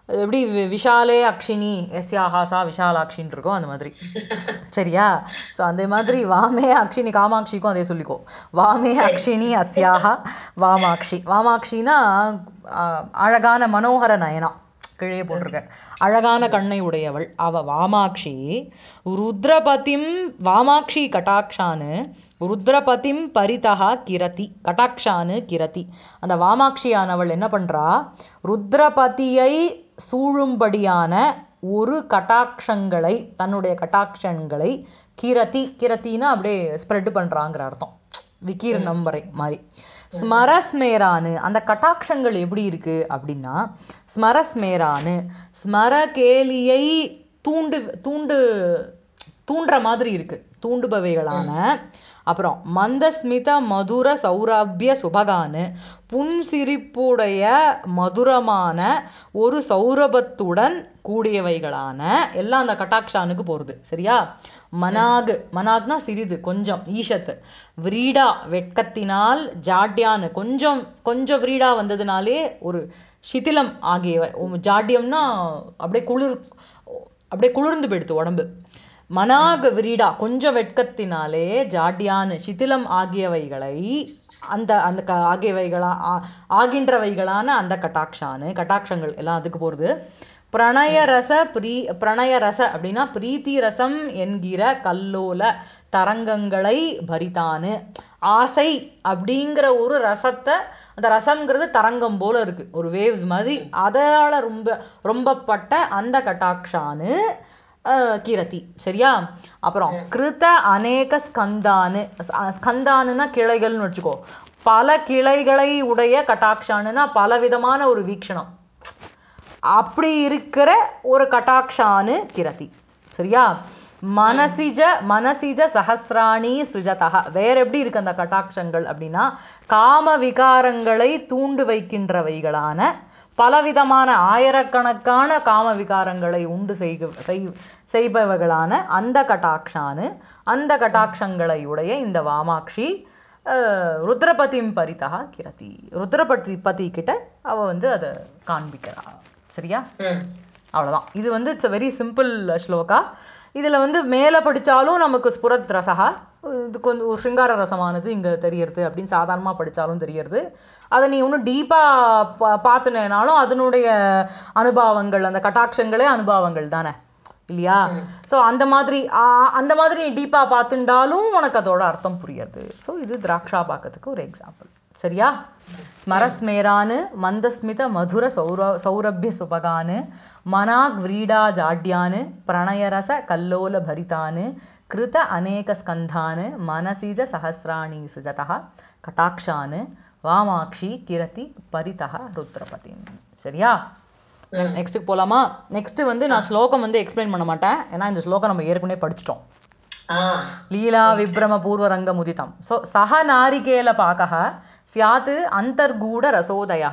எப்படி வி- விஷாலே அக்ஷினி எஸ்யாஹா சா விஷாலாக்ஷின்னு இருக்கோ அந்த மாதிரி சரியா ஸோ அந்த மாதிரி வாமே அக்ஷினி காமாட்சிக்கும் அதே சொல்லிக்கோ வாமே அக்ஷினி அஸ்யாஹா வாமாக்ஷி வாமாக்ஷினா ஆஹ், அழகான மனோகர நயனா கீழே போட்டிருக்க அழகான கண்ணை உடையவள் அவ வாமாட்சி ருத்ரபதிம் வாமாட்சி கட்டாட்சானு ருத்ரபதிம் பரிதா கிரதி கட்டாட்சானு கிரதி அந்த வாமாட்சியானவள் என்ன பண்றா ருத்ரபதியை சூழும்படியான ஒரு கட்டாட்சங்களை தன்னுடைய கட்டாட்சங்களை கிரதி கிரத்தின்னா அப்படியே ஸ்ப்ரெட் பண்றாங்கிற அர்த்தம் விக்கீர்ணம் வரை மாதிரி ஸ்மரஸ்மேரானு அந்த கட்டாட்சங்கள் எப்படி இருக்கு அப்படின்னா ஸ்மரஸ்மேரானு ஸ்மரகேலியை தூண்டு தூண்டு தூண்டுற மாதிரி இருக்கு தூண்டுபவைகளான அப்புறம் மந்தஸ்மித மதுர சௌராபிய சுபகானு புன்சிரிப்புடைய மதுரமான ஒரு சௌரபத்துடன் கூடியவைகளான எல்லாம் அந்த கட்டாட்சானுக்கு போகிறது சரியா மனாகு மனாக்னா சிறிது கொஞ்சம் ஈஷத்து விரீடா வெட்கத்தினால் ஜாட்யான்னு கொஞ்சம் கொஞ்சம் விரீடா வந்ததுனாலே ஒரு சிதிலம் ஆகியவை உம், ஜாட்யம்னா அப்படியே குளிர் அப்படியே குளிர்ந்து போயிடுது உடம்பு மனாக விரீடா கொஞ்சம் வெட்கத்தினாலே ஜாட்யான்னு சிதிலம் ஆகியவைகளை அந்த அந்த க ஆகியவைகளா ஆ- ஆகின்றவைகளான அந்த கட்டாட்சானு கட்டாட்சங்கள் எல்லாம் அதுக்கு போகிறது பிரணய ரச பிரீ பிரணய ரச அப்படின்னா பிரீத்தி ரசம் என்கிற கல்லோல தரங்கங்களை பரிதானு ஆசை அப்படிங்கிற ஒரு ரசத்தை அந்த ரசம்ங்கிறது தரங்கம் போல இருக்கு ஒரு வேவ்ஸ் மாதிரி அதால ரொம்ப ரொம்பப்பட்ட அந்த கட்டாட்சானு அஹ், கீரதி சரியா அப்புறம் கிருத அநேக ஸ்கந்தானு ஸ்- ஸ்கந்தானுன்னா கிளைகள்னு வச்சுக்கோ பல கிளைகளை உடைய கட்டாட்சானுன்னா பலவிதமான ஒரு வீக்ஷணம் அப்படி இருக்கிற ஒரு கட்டாட்சானு கிரதி சரியா மனசிஜ மனசிஜ சஹசிராணி சுஜதா வேற எப்படி இருக்கு அந்த கட்டாட்சங்கள் அப்படின்னா காம விகாரங்களை தூண்டு வைக்கின்றவைகளான பலவிதமான ஆயிரக்கணக்கான காம விகாரங்களை உண்டு செய்க செய் செய்பவர்களான அந்த கட்டாட்சானு அந்த கட்டாட்சங்களை உடைய இந்த வாமாட்சி அஹ், ருத்ரபதிம் பரிதா கிரதி ருத்ரபதி பதி கிட்ட அவ வந்து அதை காண்பிக்கிறா சரியா ம் அவ்வளோதான் இது வந்து இட்ஸ் வெரி சிம்பிள் ஸ்லோகா இதில் வந்து மேலே படித்தாலும் நமக்கு ஸ்புரத் ரசகா இதுக்கு வந்து ஒரு சிங்கார ரசமானது இங்கே தெரியறது அப்படின்னு சாதாரணமாக படித்தாலும் தெரியறது அதை நீ இன்னும் டீப்பாக பா பார்த்துனேனாலும் அதனுடைய அனுபவங்கள் அந்த கட்டாட்சங்களே அனுபவங்கள் தானே இல்லையா ஸோ அந்த மாதிரி ஆ, அந்த மாதிரி நீ டீப்பாக பார்த்துட்டாலும் உனக்கு அதோட அர்த்தம் புரியுது ஸோ இது திராட்சா பாக்கத்துக்கு ஒரு எக்ஸாம்பிள் சரியா ஸ்மரஸ்மேரான் மந்தஸ்மித மதுர சௌர சௌரபிய சுபகான் மனாக் விரீடா ஜாட்யான் பிரணயரச கல்லோல பரிதான் கிருத அநேக ஸ்கந்தான் மனசிஜ சஹசிராணி சுஜதா கட்டாட்சான் வாமாட்சி கிரதி பரிதா ருத்ரபதி சரியா நெக்ஸ்ட்டுக்கு போகலாமா நெக்ஸ்ட்டு வந்து நான் ஸ்லோகம் வந்து எக்ஸ்பிளைன் பண்ண மாட்டேன் ஏன்னா இந்த ஸ்லோகம் நம்ம ஏற்கனவே படிச்சிட்டோம் ஆ லீலா விப்ரம பூர்வரங்க முதிதம் ஸோ சக நாரிகேல பாக்கः சியாத் அந்தர்கூட ரசோதயா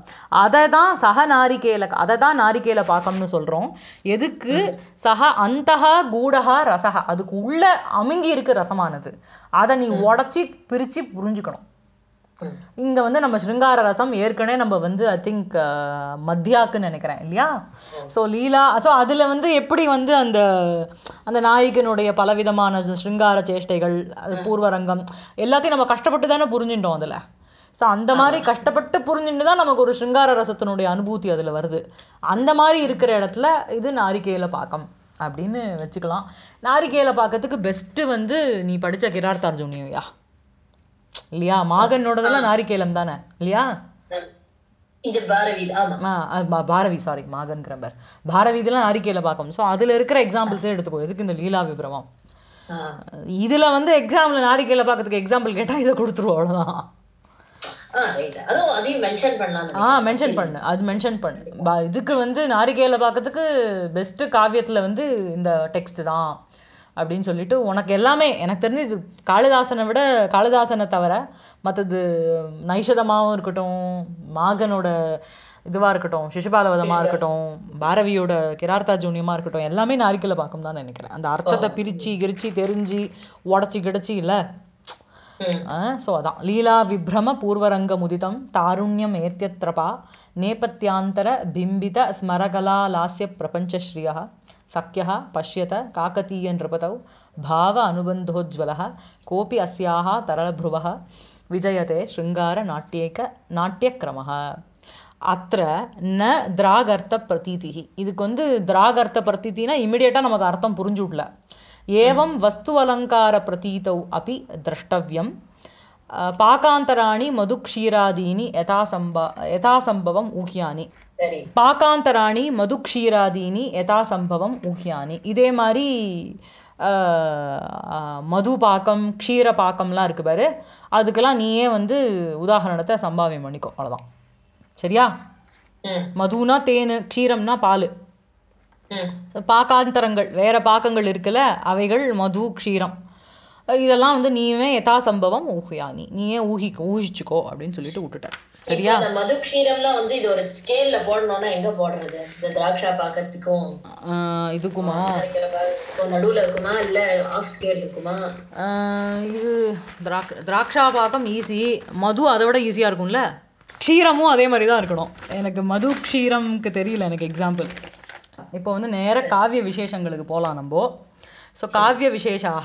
அதை தான் சக நாரிகேல அதை தான் நாரிகேல பாக்கம்னு சொல்கிறோம் எதுக்கு சக அந்தகா கூடகா ரசகா அதுக்கு உள்ள அமுங்கி இருக்கு ரசமானது அதை நீ உடச்சி பிரித்து புரிஞ்சுக்கணும் ம். இங்கே வந்து நம்ம ஸ்ருங்கார ரசம் ஏற்கனவே நம்ம வந்து ஐ திங்க் மத்தியாக்குன்னு நினைக்கிறேன் இல்லையா ஸோ லீலா ஸோ அதில் வந்து எப்படி வந்து அந்த அந்த நாயகனுடைய பலவிதமான ஸ்ருங்கார சேஷ்டைகள் அது பூர்வரங்கம் எல்லாத்தையும் நம்ம கஷ்டப்பட்டு தானே புரிஞ்சுட்டோம் அதில் ஸோ அந்த மாதிரி கஷ்டப்பட்டு புரிஞ்சுட்டு தான் நமக்கு ஒரு ஸ்ருங்கார ரசத்தினுடைய அனுபூதி அதில் வருது அந்த மாதிரி இருக்கிற இடத்துல இது நாரிகேல பாக்கம் அப்படின்னு வச்சுக்கலாம் நாரிகேல பாக்கத்துக்கு பெஸ்ட்டு வந்து நீ படித்த கிரார்த்தார்ஜுனியா இல்லையா மாகனோடதெல்லாம் நாரிகேலம் தானே இல்லையா ம். இது பாரவி ஆமா ஆ அது பா- பாரவி சாரி மாகன்கிற பேர் பாரவி இதெல்லாம் நாரிகேல பார்க்கணும் ஸோ அதில் இருக்கிற எக்ஸாம்பிள்ஸே எடுத்துக்கோ எதுக்கு இந்த லீலா விப்ரமம் ஆ. இதில் வந்து எக்ஸாமில் நாரிகேல பார்க்கறதுக்கு எக்ஸாம்பிள் கேட்டால் இதை கொடுத்துருவோம் அவ்வளோதான் ஆ ரைட் அதுவும் அதையும் மென்ஷன் பண்ணலாம் ஆ மென்ஷன் பண்ணு அது மென்ஷன் பண்ணு ப- இதுக்கு வந்து நாரிகேல பார்க்கறதுக்கு பெஸ்ட்டு காவியத்தில் வந்து இந்த டெக்ஸ்ட் தான் அப்படின்னு சொல்லிட்டு உனக்கு எல்லாமே எனக்கு தெரிஞ்சு இது காளிதாசனை விட காளிதாசனை தவிர மற்றது நைஷதமாகவும் இருக்கட்டும் மாகனோட இதுவாக இருக்கட்டும் சிசுபாலவதமாக இருக்கட்டும் பாரவியோட கிரார்த்தா ஜூனியமாக இருக்கட்டும் எல்லாமே நாரிக்கலை பார்க்கும் தான் நினைக்கிறேன் அந்த அர்த்தத்தை பிரித்து கிரிச்சு தெரிஞ்சு உடச்சி கிடச்சி இல்லை ஸோ அதான் லீலா விப்ரம பூர்வரங்க முதிதம் தாருண்யம் ஏத்தியத்ரபா நேபத்தியாந்தர பிம்பித ஸ்மரகலா லாஸ்ய பிரபஞ்சஸ்ரீயா சக்கியா பஷ்யத காக்கதீய நிருபதௌ பாவ அனுபந்தோஜ்வலः கோபி அஸ்யாः தரளभ्रुवः விஜயதே ஸ்ருங்கார நாட்டியேக நாட்டியக்கிரமः அத்த ந திராகர்த்த பிரதீதி இதுக்கு வந்து திராகர்த்த பிரதீத்தினா இமிடியேட்டாக நமக்கு அர்த்தம் புரிஞ்சு விடல ஏவம் வஸ்து அலங்கார பிரதீதௌ அப்பி திரஷ்டவியம் அஹ், பாகாந்தராணி மதுக்ஷீராதீனி யதாசம்ப யதாசம்பவம் ஊஹ்யானி சரி பாகாந்தராணி மதுக்ஷீராதீனி யதாசம்பவம் ஊஹ்யானி இதே மாதிரி அஹ், அஹ், மது பாக்கம் க்ஷீர பாக்கம்லாம் இருக்கு பாரு அதுக்கெல்லாம் நீயே வந்து உதாரணத்தை சம்பாவியம் பண்ணிக்கோ அவ்வளோதான் சரியா ம் மதுனா தேன் க்ஷீரம்னா பால் ம் பாக்காந்தரங்கள் வேற பாக்கங்கள் இருக்குல்ல அவைகள் மது க்ஷீரம் இதெல்லாம் வந்து நீயே யதாசம்பவம் ஊஹ்யானி நீயே ஊஹி ஊகிச்சுக்கோ அப்படின்னு சொல்லிட்டு விட்டுட்ட சரியா இப்போ இந்த மது க்ஷீரம்லாம் வந்து இது ஒரு ஸ்கேல்ல போடணும்னா எங்க போடுறது இந்த திராட்சா பாக்கத்துக்கும் ஆஹ் இதுக்குமா அரைக்கிற பாக்கத்துக்கும் நடுவுல இருக்குமா இல்ல ஆஃப் ஸ்கேல் இருக்குமா ஆஹ் இது திராக் திராட்சா பாக்கம் ஈஸி மது அதை விட ஈஸியாக இருக்கும்ல க்ஷீரமும் அதே மாதிரி தான் இருக்கணும் எனக்கு மது க்ஷீரம்க்கு தெரியல எனக்கு எக்ஸாம்பிள் இப்போ வந்து நேராக காவிய விசேஷங்களுக்கு போகலாம் நம்ம ஸோ காவிய விசேஷாக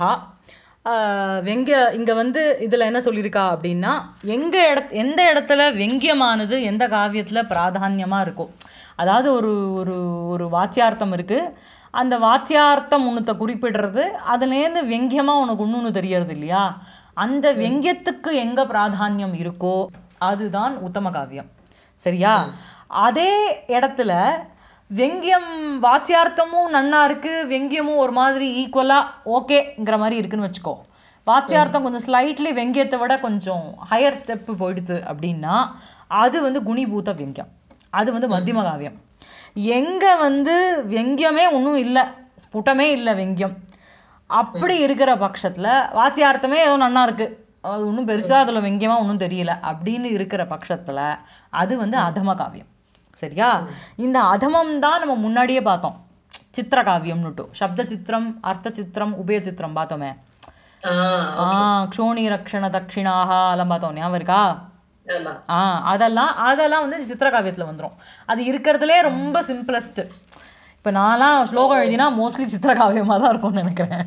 வெங்க இங்கே வந்து இதில் என்ன சொல்லியிருக்கா அப்படின்னா எங்கே இடத் எந்த இடத்துல வெங்கியமானது எந்த காவியத்தில் பிராதான்யமாக இருக்கும் அதாவது ஒரு ஒரு ஒரு வாச்சியார்த்தம் இருக்குது அந்த வாச்சியார்த்தம் உன்னத்தை குறிப்பிடுறது அதுலேருந்து வெங்கியமாக உனக்கு ஒன்று தெரியறது இல்லையா அந்த வெங்கியத்துக்கு எங்கே பிராதான்யம் இருக்கோ அதுதான் உத்தம காவியம் சரியா அதே இடத்துல வெங்கியம் வாச்சியார்த்தமும் நன்னா இருக்கு வெங்கியமும் ஒரு மாதிரி ஈக்குவலாக ஓகேங்கிற மாதிரி இருக்குன்னு வச்சுக்கோ வாச்சியார்த்தம் கொஞ்சம் ஸ்லைட்லி வெங்கியத்தை விட கொஞ்சம் ஹையர் ஸ்டெப்பு போயிடுது அப்படின்னா அது வந்து குணிபூத வெங்கியம் அது வந்து மத்தியம காவியம் எங்கே வந்து வெங்கியமே ஒன்றும் இல்லை ஸ்புட்டமே இல்லை வெங்கியம் அப்படி இருக்கிற பட்சத்தில் வாச்சியார்த்தமே ஏதோ நன்னா இருக்கு அது ஒன்றும் பெருசாக அதில் வெங்கியமாக ஒன்றும் தெரியல அப்படின்னு இருக்கிற பட்சத்தில் அது வந்து அதம காவியம் சரியா இந்த அதமம் தான் நம்ம முன்னாடியே பார்த்தோம் சித்திர காவியம்னுட்டு சப்த சித்திரம் அர்த்த சித்திரம் உபய சித்திரம் பார்த்தோமே ஆ ஆ க்ஷோணி ரக்ஷண தட்சிணாக எல்லாம் பார்த்தோம் ஞாபகம் இருக்கா ஆமா ஆ அதெல்லாம் அதெல்லாம் வந்து சித்திரகாவியத்தில் வந்துடும் அது இருக்கிறதுலே ரொம்ப சிம்பிளஸ்ட்டு இப்போ நான்லாம் ஸ்லோகம் எழுதினா மோஸ்ட்லி சித்திரகாவியமாக தான் இருக்கும்னு நினைக்கிறேன்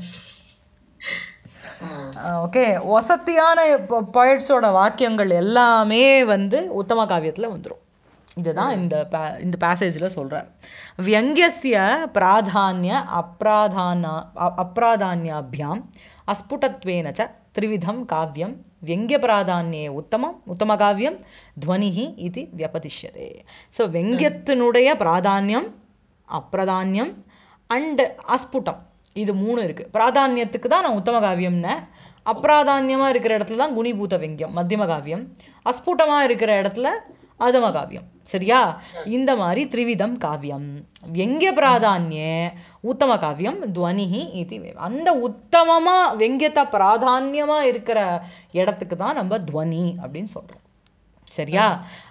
ம். ஓகே வசத்தியான பாய்ட்ஸோட வாக்கியங்கள் எல்லாமே வந்து உத்தம காவியத்தில் வந்துடும் இதுதான் இந்த பா இந்த பேசேஜில் சொல்கிறார் வியங்கியஸ்ய பிராதானிய அப்ராதான அ- அப்ராதான்யாபியாம் அஸ்புடத்வேன ச த்ரிவிதம் காவியம் வெங்கியபிராதான்யே உத்தமம் உத்தமகாவியம் துவனிஹி இது வியபதிஷ்யதே ஸோ வெங்கியத்தினுடைய பிராதானியம் அப்பிரதானியம் அண்டு அஸ்புடம் இது மூணு இருக்குது பிராதானியத்துக்கு தான் நான் உத்தம காவியம்னேன் அப்பிராதானியமாக இருக்கிற இடத்துல தான் குணிபூத வெங்கியம் மத்தியம காவியம் அஸ்புட்டமாக இருக்கிற இடத்துல அதம காவியம் சரியா இந்த மாதிரி த்ரிவிதம் காவியம் வெங்கிய பிராதான்யே உத்தம காவியம் துவனிஹி இது வே- அந்த உத்தமமாக வெங்கியத்தை பிராதான்யமாக இருக்கிற இடத்துக்கு தான் நம்ம துவனி அப்படின்னு சொல்கிறோம் சரியா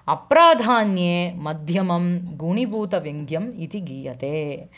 அப்ராதான்யே மத்தியமம் குணிபூத வெங்கியம் இது கீயதே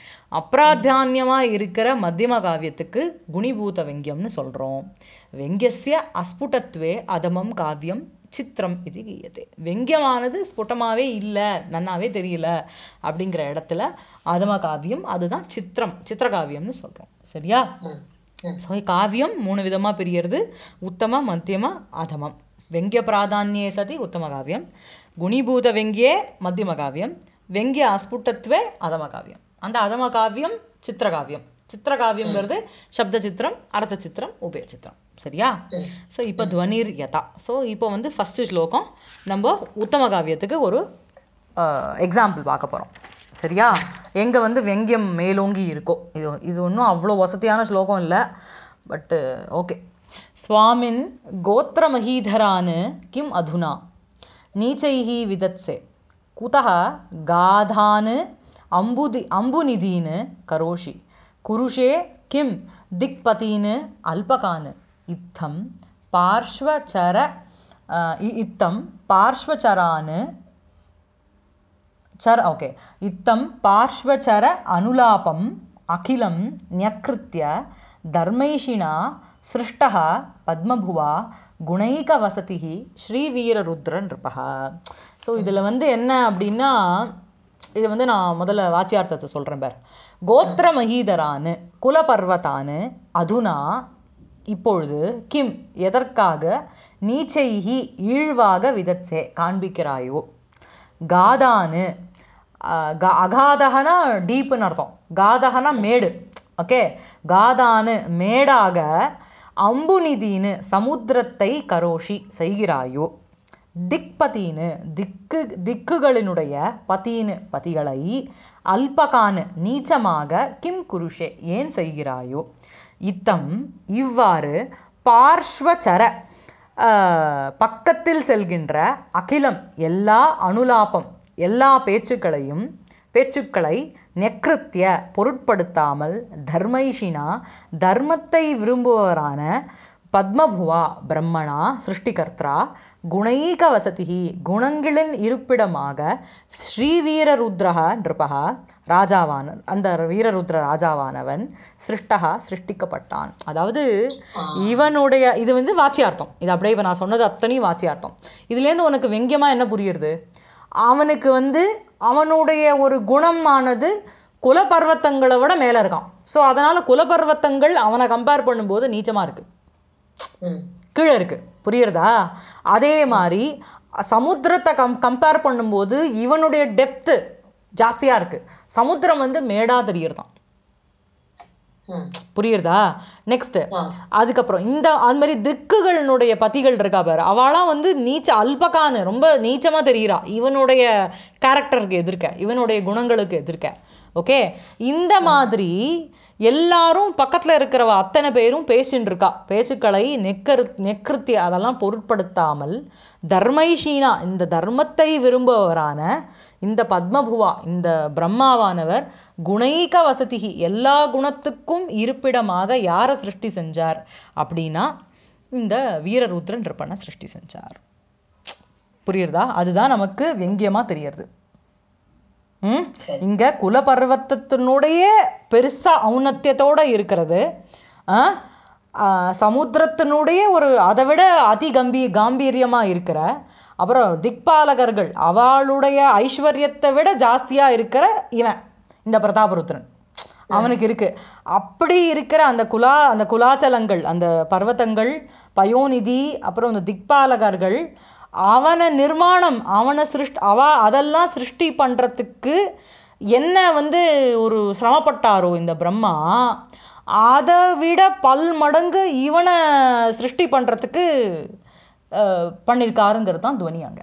அப்ராதான்யமாக இருக்கிற மத்தியம காவியத்துக்கு குணிபூத வெங்கியம்னு சொல்கிறோம் வெங்கியஸ்ய அஸ்புடத்வே அதமம் காவியம் சித்திரம் இது கீயதே வெங்கியமானது ஸ்புட்டமாகவே இல்லை நன்னாவே தெரியல அப்படிங்கிற இடத்துல அதம காவியம் அதுதான் சித்திரம் சித்திரகாவியம்னு சொல்கிறோம் சரியா ம். ம். ஸோ காவியம் மூணு விதமாக பிரியறது உத்தம மத்தியம அதமம் வெங்கிய பிராதான்யே சதி உத்தம காவியம் குணிபூத வெங்கியே மத்தியம காவியம் வெங்கிய அஸ்புட்டத்வே அதம காவியம் அந்த அதம காவியம் சித்திரகாவியம் சித்திரகாவியங்கிறது சப்த சித்திரம் அர்த்த சித்திரம் உபய சித்திரம் சரியா ஸோ இப்போ துவனிர் யதா ஸோ இப்போ வந்து ஃபஸ்ட்டு ஸ்லோகம் நம்ம உத்தம காவியத்துக்கு ஒரு எக்ஸாம்பிள் பார்க்க போகிறோம் சரியா எங்கே வந்து வெங்கியம் மேலோங்கி இருக்கோ இது இது ஒன்றும் அவ்வளோ வசதியான ஸ்லோகம் இல்லை பட்டு ஓகே ஸ்வாமின் கோத்திரமஹீதரான் கிம் அதுனா நீச்சைः விதத்சே குதः गाधान् अम्बुदि अम्बुनिधीन् करोषि कुरुषे किं दिक्पतीन् अल्पकान् इत्थं पार्श्वचर अ, इ- इत्थं पार्श्वचरान् चर ओके इत्थं पार्श्वचर अनुलापम् अखिलं न्यकृत्य धर्मैषिणा சிருஷ்டः பத்மபுவா குணைக வசதி ஸ்ரீவீரருத்ரன் இருப்பா ஸோ இதில் வந்து என்ன அப்படின்னா இது வந்து நான் முதல்ல வாச்சியார்த்தத்தை சொல்கிறேன் பார் கோத்திர மகீதரானு குலபர்வதானு அதுனா இப்பொழுது கிம் எதற்காக நீச்சைகி ஈழ்வாக விதச்சே காண்பிக்கிறாயோ காதானு அஹ், கா அகாதகனா டீப்புன்னு அர்த்தம் காதகனா மேடு ஓகே காதானு மேடாக அம்புநிதின்னு சமுத்திரத்தை கரோஷி செய்கிறாயோ திக்பதீனு திக்கு திக்குகளினுடைய பதீனு பதிகளை அல்பகானு நீச்சமாக கிம் குருஷே ஏன் செய்கிறாயோ இத்தம் இவ்வாறு பார்ஷ்வச்சர ஆஹ், பக்கத்தில் செல்கின்ற அகிலம் எல்லா அனுலாபம் எல்லா பேச்சுக்களையும் பேச்சுக்களை நெக்ருத்திய பொருட்படுத்தாமல் தர்மைஷினா தர்மத்தை விரும்புபவரான பத்மபுவா பிரம்மணா சிருஷ்டிகர்த்தா குணைக வசதி குணங்களின் இருப்பிடமாக ஸ்ரீவீரருத்ரஹ நிருபகா ராஜாவான அந்த வீரருத்ர ராஜாவானவன் சிருஷ்டகா சிருஷ்டிக்கப்பட்டான் அதாவது இவனுடைய இது வந்து வாச்சியார்த்தம் இது அப்படியே இப்போ நான் சொன்னது அத்தனையும் வாச்சியார்த்தம் இதுலேருந்து உனக்கு வெங்கியமாக என்ன புரியுறது அவனுக்கு வந்து அவனுடைய ஒரு குணமானது குலபர்வத்தங்களை விட மேலே இருக்கான் ஸோ அதனால் குலபர்வத்தங்கள் அவனை கம்பேர் பண்ணும்போது நீச்சமாக இருக்குது ம் கீழே இருக்குது புரியுறதா அதே மாதிரி சமுத்திரத்தை கம் கம்பேர் பண்ணும்போது இவனுடைய டெப்த்து ஜாஸ்தியாக இருக்குது சமுத்திரம் வந்து மேடாக தெரியறதான் ம் புரியுறதா நெக்ஸ்ட்டு ஆ. அதுக்கப்புறம் இந்த அது மாதிரி திக்குகளினுடைய பத்திகள் இருக்கா பாரு அவளாம் வந்து நீச்ச அல்பகான்னு ரொம்ப நீச்சமாக தெரிகிறா இவனுடைய கேரக்டருக்கு எதிர்க்க இவனுடைய குணங்களுக்கு எதிர்க்க ஓகே இந்த மாதிரி எல்லாரும் பக்கத்தில் இருக்கிறவ அத்தனை பேரும் பேசின்னு இருக்கா பேச்சுக்களை நெக்கரு நெக்கிருத்தி அதெல்லாம் பொருட்படுத்தாமல் தர்மைஷீனா இந்த தர்மத்தை விரும்புபவரான இந்த பத்மபுவா இந்த பிரம்மாவானவர் குணைக வசதிகி எல்லா குணத்துக்கும் இருப்பிடமாக யாரை சிருஷ்டி செஞ்சார் அப்படின்னா இந்த வீரருத்ரன் இருப்பனை சிருஷ்டி செஞ்சார் புரியுறதா அதுதான் நமக்கு வெங்கியமாக தெரியறது ம் சரி. இங்கே குலபர்வத்தத்தினுடைய பெருசாக ஔன்னத்தியத்தோட இருக்கிறது ஆ, ஆ, சமுத்திரத்தினுடைய ஒரு அதை விட அதி கம்பீ காம்பீரியமாக இருக்கிற அப்புறம் திக்பாலகர்கள் அவளுடைய ஐஸ்வர்யத்தை விட ஜாஸ்தியாக இருக்கிற இவன் இந்த பிரதாபருத்ரன் அவனுக்கு இருக்கு அப்படி இருக்கிற அந்த குலா அந்த குலாச்சலங்கள் அந்த பர்வதங்கள் பயோநிதி அப்புறம் இந்த திக்பாலகர்கள் அவனை நிர்மாணம் அவனை சிருஷ்டி அவ அதெல்லாம் சிருஷ்டி பண்ணுறதுக்கு என்ன வந்து ஒரு சிரமப்பட்டாரோ இந்த பிரம்மா அதை விட பல் மடங்கு இவனை சிருஷ்டி பண்ணுறதுக்கு பண்ணியிருக்காருங்கிறது தான் துவனி அங்கே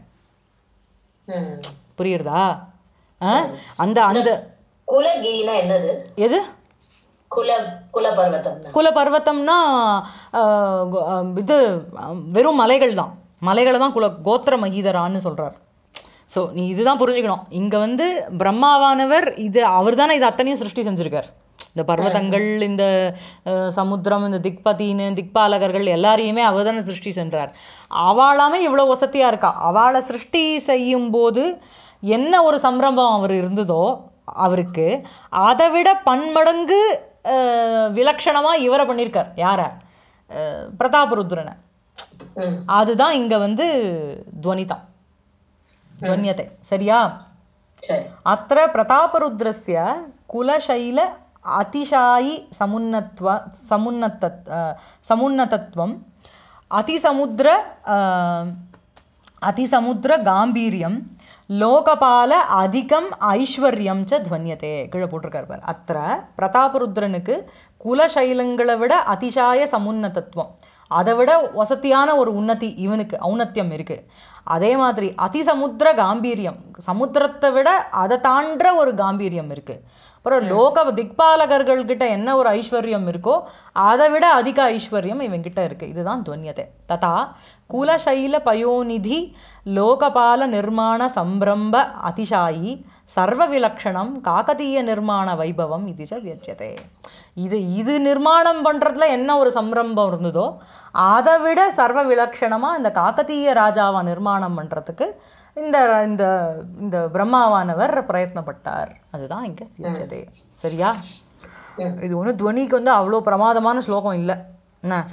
ம் புரியுறதா ஆ? அந்த அந்த குலகிரினா என்னது எது குல குல பர்வதம்னா குல பர்வத்தம்னா ஆஹ், கோ- ஆஹ், இது ஆஹ், வெறும் மலைகள் தான் மலைகளை தான் குல கோத்திர மகீதரான்னு சொல்கிறார் ஸோ நீ இதுதான் புரிஞ்சுக்கணும் இங்கே வந்து பிரம்மாவானவர் இது அவர் தானே இது அத்தனையும் சிருஷ்டி செஞ்சுருக்கார் இந்த பர்வதங்கள் இந்த ஆஹ், சமுத்திரம் இந்த திக்பதின்னு திக்பாலகர்கள் எல்லாரையுமே அவர் தானே சிருஷ்டி சென்றார் அவளாமே இவ்வளோ வசதியாக இருக்கா அவளை சிருஷ்டி செய்யும்போது என்ன ஒரு சம்பிரமம் அவர் இருந்ததோ அவருக்கு அதை விட பன்மடங்கு விலட்சணமாக இவரை பண்ணியிருக்கார் யாரை அஹ், பிரதாபருத்ரனை ம் அதுதான் இங்கே வந்து துவனிதான் துவன்யத்தை சரியா சரி அத்த பிரதாபருத்ரஸ்ய குலசைல அதிசாயி சமுன்னத்வ சமுன்னத்த சமுன்னதத்வம் அதிசமுத்திர அஹ், அதிசமுத்திர காம்பீரியம் லோகபால அதிகம் ஐஸ்வர்யம் ச துவன்யத்தே கீழே போட்டிருக்காரு பார் அத்த பிரதாபருத்ரனுக்கு குலசைலங்களை விட அதிசாய சமுன்னதத்துவம் அதை விட வசதியான ஒரு உன்னதி இவனுக்கு ஔன்னத்தியம் இருக்குது அதே மாதிரி அதிசமுத்திர காம்பீரியம் சமுத்திரத்தை விட அதை தாண்ட ஒரு காம்பீரியம் இருக்குது அப்புறம் லோக திக்பாலகர்கள்கிட்ட என்ன ஒரு ஐஸ்வர்யம் இருக்கோ அதை விட அதிக ஐஸ்வர்யம் இவங்கிட்ட இருக்குது இதுதான் துவன்யத்தை ததா குலசைல பயோநிதி லோகபால நிர்மாண சம்பிரம்ப அதிசாயி சர்வ விலக்ஷணம் காக்கதீய நிர்மாண வைபவம் இது ச வியட்சதே இது இது நிர்மாணம் பண்ணுறதுல என்ன ஒரு சம்பிரம்பம் இருந்ததோ அதை விட சர்வ விலக்ஷணமாக இந்த காக்கதீய ராஜாவை நிர்மாணம் பண்ணுறதுக்கு இந்த இந்த இந்த பிரம்மாவானவர் பிரயத்னப்பட்டார் அதுதான் இங்கே வியட்சதே சரியா இது ஒன்றும் துவனிக்கு வந்து அவ்வளோ பிரமாதமான ஸ்லோகம் இல்லை என்ன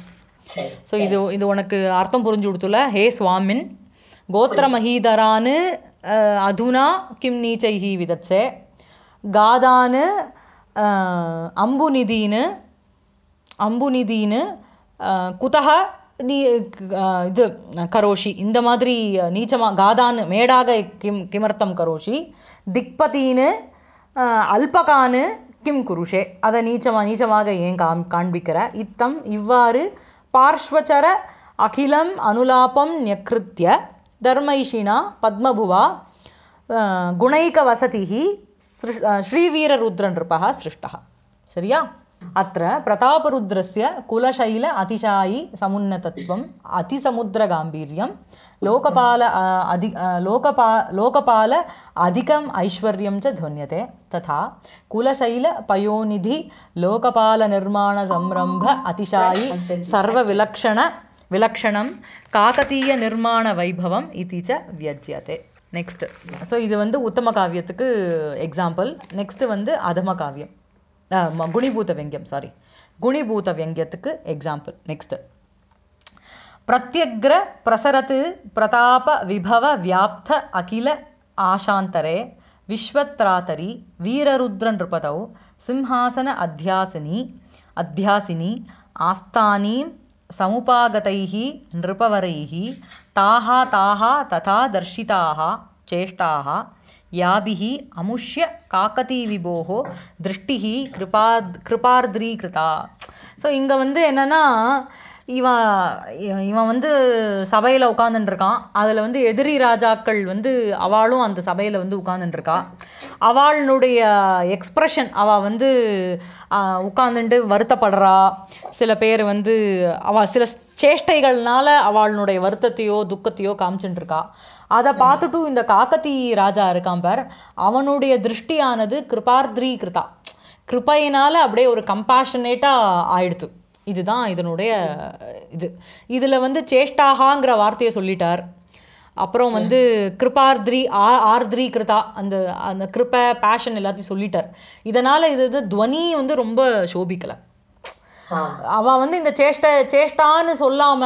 சரி ஸோ இது இது உனக்கு அர்த்தம் புரிஞ்சு கொடுத்துல ஹே சுவாமின் கோத்திரமஹீதரான் அஹ், அதுனா கிம் நீச்சைஹி விதத்சே காதான் அஹ், அம்புநிதீன் அம்புநிதீன் அஹ், குதக நீ அஹ், இது கரோஷி இந்த மாதிரி நீச்சமா காதான் மேடாக கிம் கிமர்த்தம் கரோஷி திக்பதீன் அஹ், அல்பகானு கிம் குருஷே அதை நீச்சமா நீச்சமாக ஏன் காம் காண்பிக்கிற இத்தம் இவ்வாறு பார்ஷ்வச்சர அகிலம் அனுலாபம் ஞக்ருத்ய தர்மைஷினா பத்மபுவா அஹ், குணைகவசதிஹி ஸ்ரு ஸ்ரீவீரருத்ரநிருபः சிருஷ்டः சரியா अत्र प्रतापरुद्रस्य कुलशैल अतिशायि समुन्नतत्वम् अतिसमुद्रगाम्भीर्यं लोकपाल अ, अधि अ, लोकपा लोकपाल अधिकम् ऐश्वर्यं च ध्वन्यते तथा कुलशैलपयोनिधि लोकपालनिर्माणसंरम्भ अतिशायि सर्वविलक्षण विलक्षणं काकतीयनिर्माणवैभवम् इति च व्यज्यते நெக்ஸ்ட் ஸோ இது வந்து உத்தம காவியத்துக்கு எக்ஸாம்பிள் நெக்ஸ்ட் வந்து அதம காவியம் அஹ், ம- குணிபூத வெங்கியம் சாரி குணிபூத வெங்கியத்துக்கு எக்ஸாம்பிள் நெக்ஸ்ட் प्रत्यग्र प्रसरत् प्रताप विभव व्याप्त अखिल आशान्तरे विश्वत्रातरि वीररुद्रनृपतौ सिंहासन अध्यासिनी अध्यासिनी आस्थानीं समुपागतैः नृपवरैः ताः ताः तथा दर्शिताः चेष्टाः याभिः अमुष्य काकतीविभोः दृष्टिः कृपा कृपार्द्रीकृता ஸோ இங்கே வந்து என்னென்னா இவன் இவன் இவன் வந்து சபையில் உட்காந்துட்டுருக்கான் அதில் வந்து எதிரி ராஜாக்கள் வந்து அவளும் அந்த சபையில் வந்து உட்காந்துட்டுருக்கா அவளுடைய எக்ஸ்ப்ரெஷன் அவள் வந்து உட்காந்துட்டு வருத்தப்படுறா சில பேர் வந்து அவள் சில சேஷ்டைகள்னால அவளுடைய வருத்தத்தையோ துக்கத்தையோ காமிச்சுட்டு இருக்கா அதை பார்த்துட்டு இந்த காக்கத்தி ராஜா இருக்கான் பார் அவனுடைய திருஷ்டியானது கிருபார்த்ரி கிருதா கிருபையினால் அப்படியே ஒரு கம்பேஷனேட்டாக ஆயிடுத்து இதுதான் இதனுடைய இது இதில் வந்து சேஷ்டாகாங்கிற வார்த்தையை சொல்லிட்டார் அப்புறம் வந்து கிருபார்த்ரி ஆ ஆர்த்ரி கிருதா அந்த அந்த கிருபை பேஷன் எல்லாத்தையும் சொல்லிட்டார் இதனால் இது இது துவனி வந்து ரொம்ப சோபிக்கலை ஆ அவள் வந்து இந்த சேஷ்டை சேஷ்டான்னு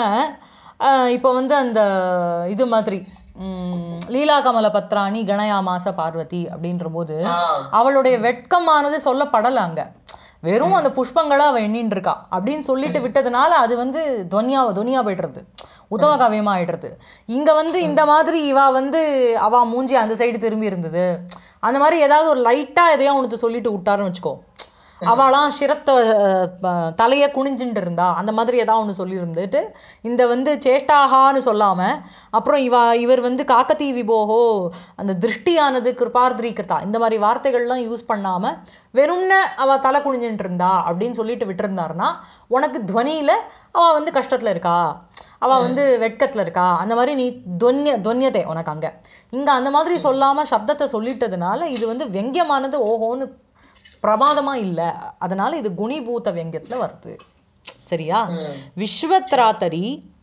சொல்லாமல் இப்போ வந்து அந்த இது மாதிரி ம், லீலா கமல பத்ராணி கணயாமாச பார்வதி அப்படின்ற போது ஆ அவளுடைய வெட்கமானது சொல்லப்படலை அங்கே வெறும் அந்த புஷ்பங்களை அவள் எண்ணின்னு இருக்கா அப்படின்னு சொல்லிட்டு விட்டதுனால அது வந்து துவனியா துவனியா போய்டுறது உத்தம காவியமா ஆயிடுறது இங்கே வந்து இந்த மாதிரி இவா வந்து அவ மூஞ்சி அந்த சைடு திரும்பி இருந்தது அந்த மாதிரி ஏதாவது ஒரு லைட்டாக எதையோ உனக்கு சொல்லிட்டு விட்டாருன்னு வச்சுக்கோ அவளாம் சிரத்தை அஹ், ப- தலையை குனிஞ்சுட்டு இருந்தா அந்த மாதிரி ஏதாவது ஒன்று சொல்லியிருந்துட்டு இந்த வந்து சேஷ்டாகான்னு சொல்லாமல் அப்புறம் இவா இவர் வந்து காக்கத்தி விபோகோ அந்த திருஷ்டியானது கிருபார்த்ரி கிருதா இந்த மாதிரி வார்த்தைகள்லாம் யூஸ் பண்ணாமல் வெறும்ன அவள் தலை குனிஞ்சுட்டு இருந்தா அப்படின்னு சொல்லிட்டு விட்டுருந்தாருன்னா உனக்கு துவனியில் அவள் வந்து கஷ்டத்தில் இருக்கா அவள் வந்து வெட்கத்தில் இருக்கா அந்த மாதிரி நீ தொன்ய தொன்யத்தை உனக்கு அங்கே இங்கே அந்த மாதிரி சொல்லாமல் சப்தத்தை சொல்லிட்டதுனால இது வந்து வெங்கியமானது ஓஹோன்னு பிரமாதமாக இல்லை அதனால இது குணிபூத வெங்கியத்தில் வருது சரியா விஸ்வத்ராத்தரி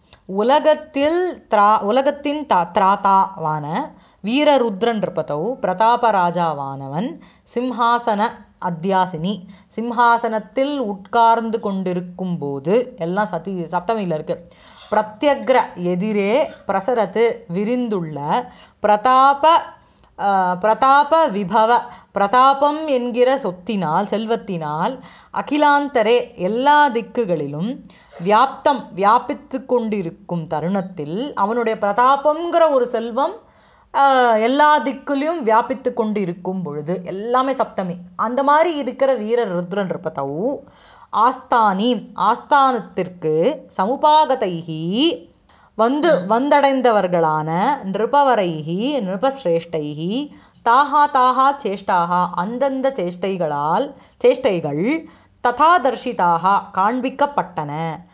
உலகத்தில் திரா உலகத்தின் தா திராத்தாவான வீரருத்ரன் இருப்பதோ பிரதாபராஜாவானவன் சிம்ஹாசன அத்தியாசினி சிம்ஹாசனத்தில் உட்கார்ந்து கொண்டிருக்கும் போது எல்லாம் சதி சப்தமியில் இருக்கு பிரத்யக்ர எதிரே பிரசரத்து விரிந்துள்ள பிரதாப அஹ், பிரதாப விபவ பிரதாபம் என்கிற சொத்தினால் செல்வத்தினால் அகிலாந்தரே எல்லா திக்குகளிலும் வியாப்தம் வியாபித்து கொண்டிருக்கும் தருணத்தில் அவனுடைய பிரதாபங்கிற ஒரு செல்வம் ஆஹ், எல்லா திக்குலையும் வியாபித்து கொண்டு இருக்கும் பொழுது எல்லாமே சப்தமி அந்த மாதிரி இருக்கிற வீரர் ருத்ரன் இருப்பதவு ஆஸ்தானி ஆஸ்தானத்திற்கு சமுபாகதைகி வந்து வந்தடைந்தவர்களான நிருபவரைகி நிருபசிரேஷ்டைகி தாஹா தாஹா சேஷ்டாகா அந்தந்த சேஷ்டைகளால் சேஷ்டைகள் ததா தர்ஷிதாக காண்பிக்கப்பட்டன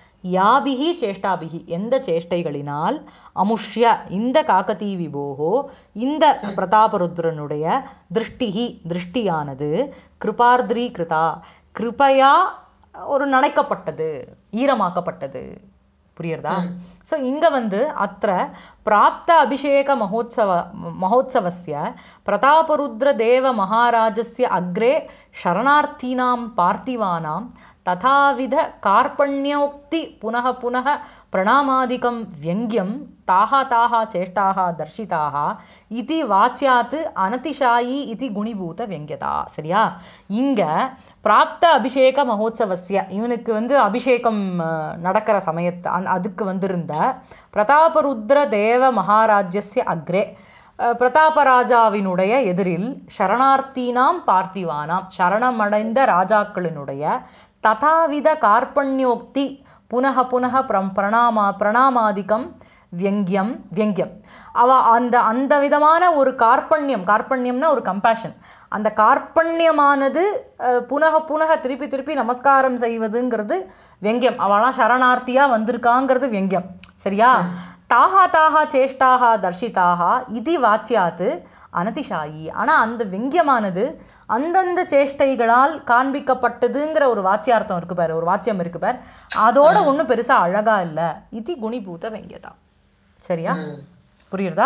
யாபிகி சேஷ்டாபிகி எந்த சேஷ்டைகளினால் அமுஷ்ய இந்த காக்கதீ விபோகோ இந்த பிரதாபருத்ரனுடைய திருஷ்டிகி திருஷ்டியானது கிருபார்த்ரி கிருதா கிருபையா ஒரு நனைக்கப்பட்டது ஈரமாக்கப்பட்டது புரியுறதா ஸோ இங்கே வந்து அத்த பிராப்த அபிஷேக மகோத்சவ மகோத்சவஸ்ய பிரதாபருத்ர தேவ மகாராஜஸ்ய அக்ரே சரணார்த்தீனாம் பார்த்திவானாம் तथाविध कार्पण्योक्ति पुनः पुनः प्रणामादिकं व्यङ्ग्यं ताः ताः चेष्टाः दर्शिताः इति वाच्यात् अनतिशायी इति குணிபூத व्यङ्ग्यता சரியா இங்க பிராப்த அபிஷேக மகோத்சவஸ்ய இவனுக்கு வந்து அபிஷேகம் அஹ், நடக்கிற சமயத்து அந் அதுக்கு வந்திருந்த பிரதாபருத்ர தேவ மகாராஜ்யஸ்ய அக்ரே அஹ், பிரதாபராஜாவினுடைய எதிரில் சரணார்த்தினாம் பார்த்திவானாம் சரணமடைந்த ராஜாக்களினுடைய ததாவித கார்பண்யோக்தி புனக புனக பிரம் பிரணாமா பிரணாமாதிக்கம் வியங்கியம் வியங்கியம் அவ அந்த அந்த விதமான ஒரு கார்பண்யம் கார்பண்யம்னா ஒரு கம்பேஷன் அந்த கார்பண்யமானது அஹ், புனக புனக திருப்பி திருப்பி நமஸ்காரம் செய்வதுங்கிறது வெங்கியம் அவளாம் சரணார்த்தியாக வந்திருக்காங்கிறது வெங்கியம் சரியா தாஹா தாஹா சேஷ்டாக தர்ஷிதாக இது வாச்சியாத்து அனதிஷாயி ஆனால் அந்த வெங்கியமானது அந்தந்த சேஷ்டைகளால் காண்பிக்கப்பட்டதுங்கிற ஒரு வாச்சியார்த்தம் இருக்கு பாரு ஒரு வாச்சியம் இருக்கு பார் அதோட ஒன்றும் பெருசாக அழகா இல்லை இது குணிபூத வெங்கியதா சரியா புரியுறதா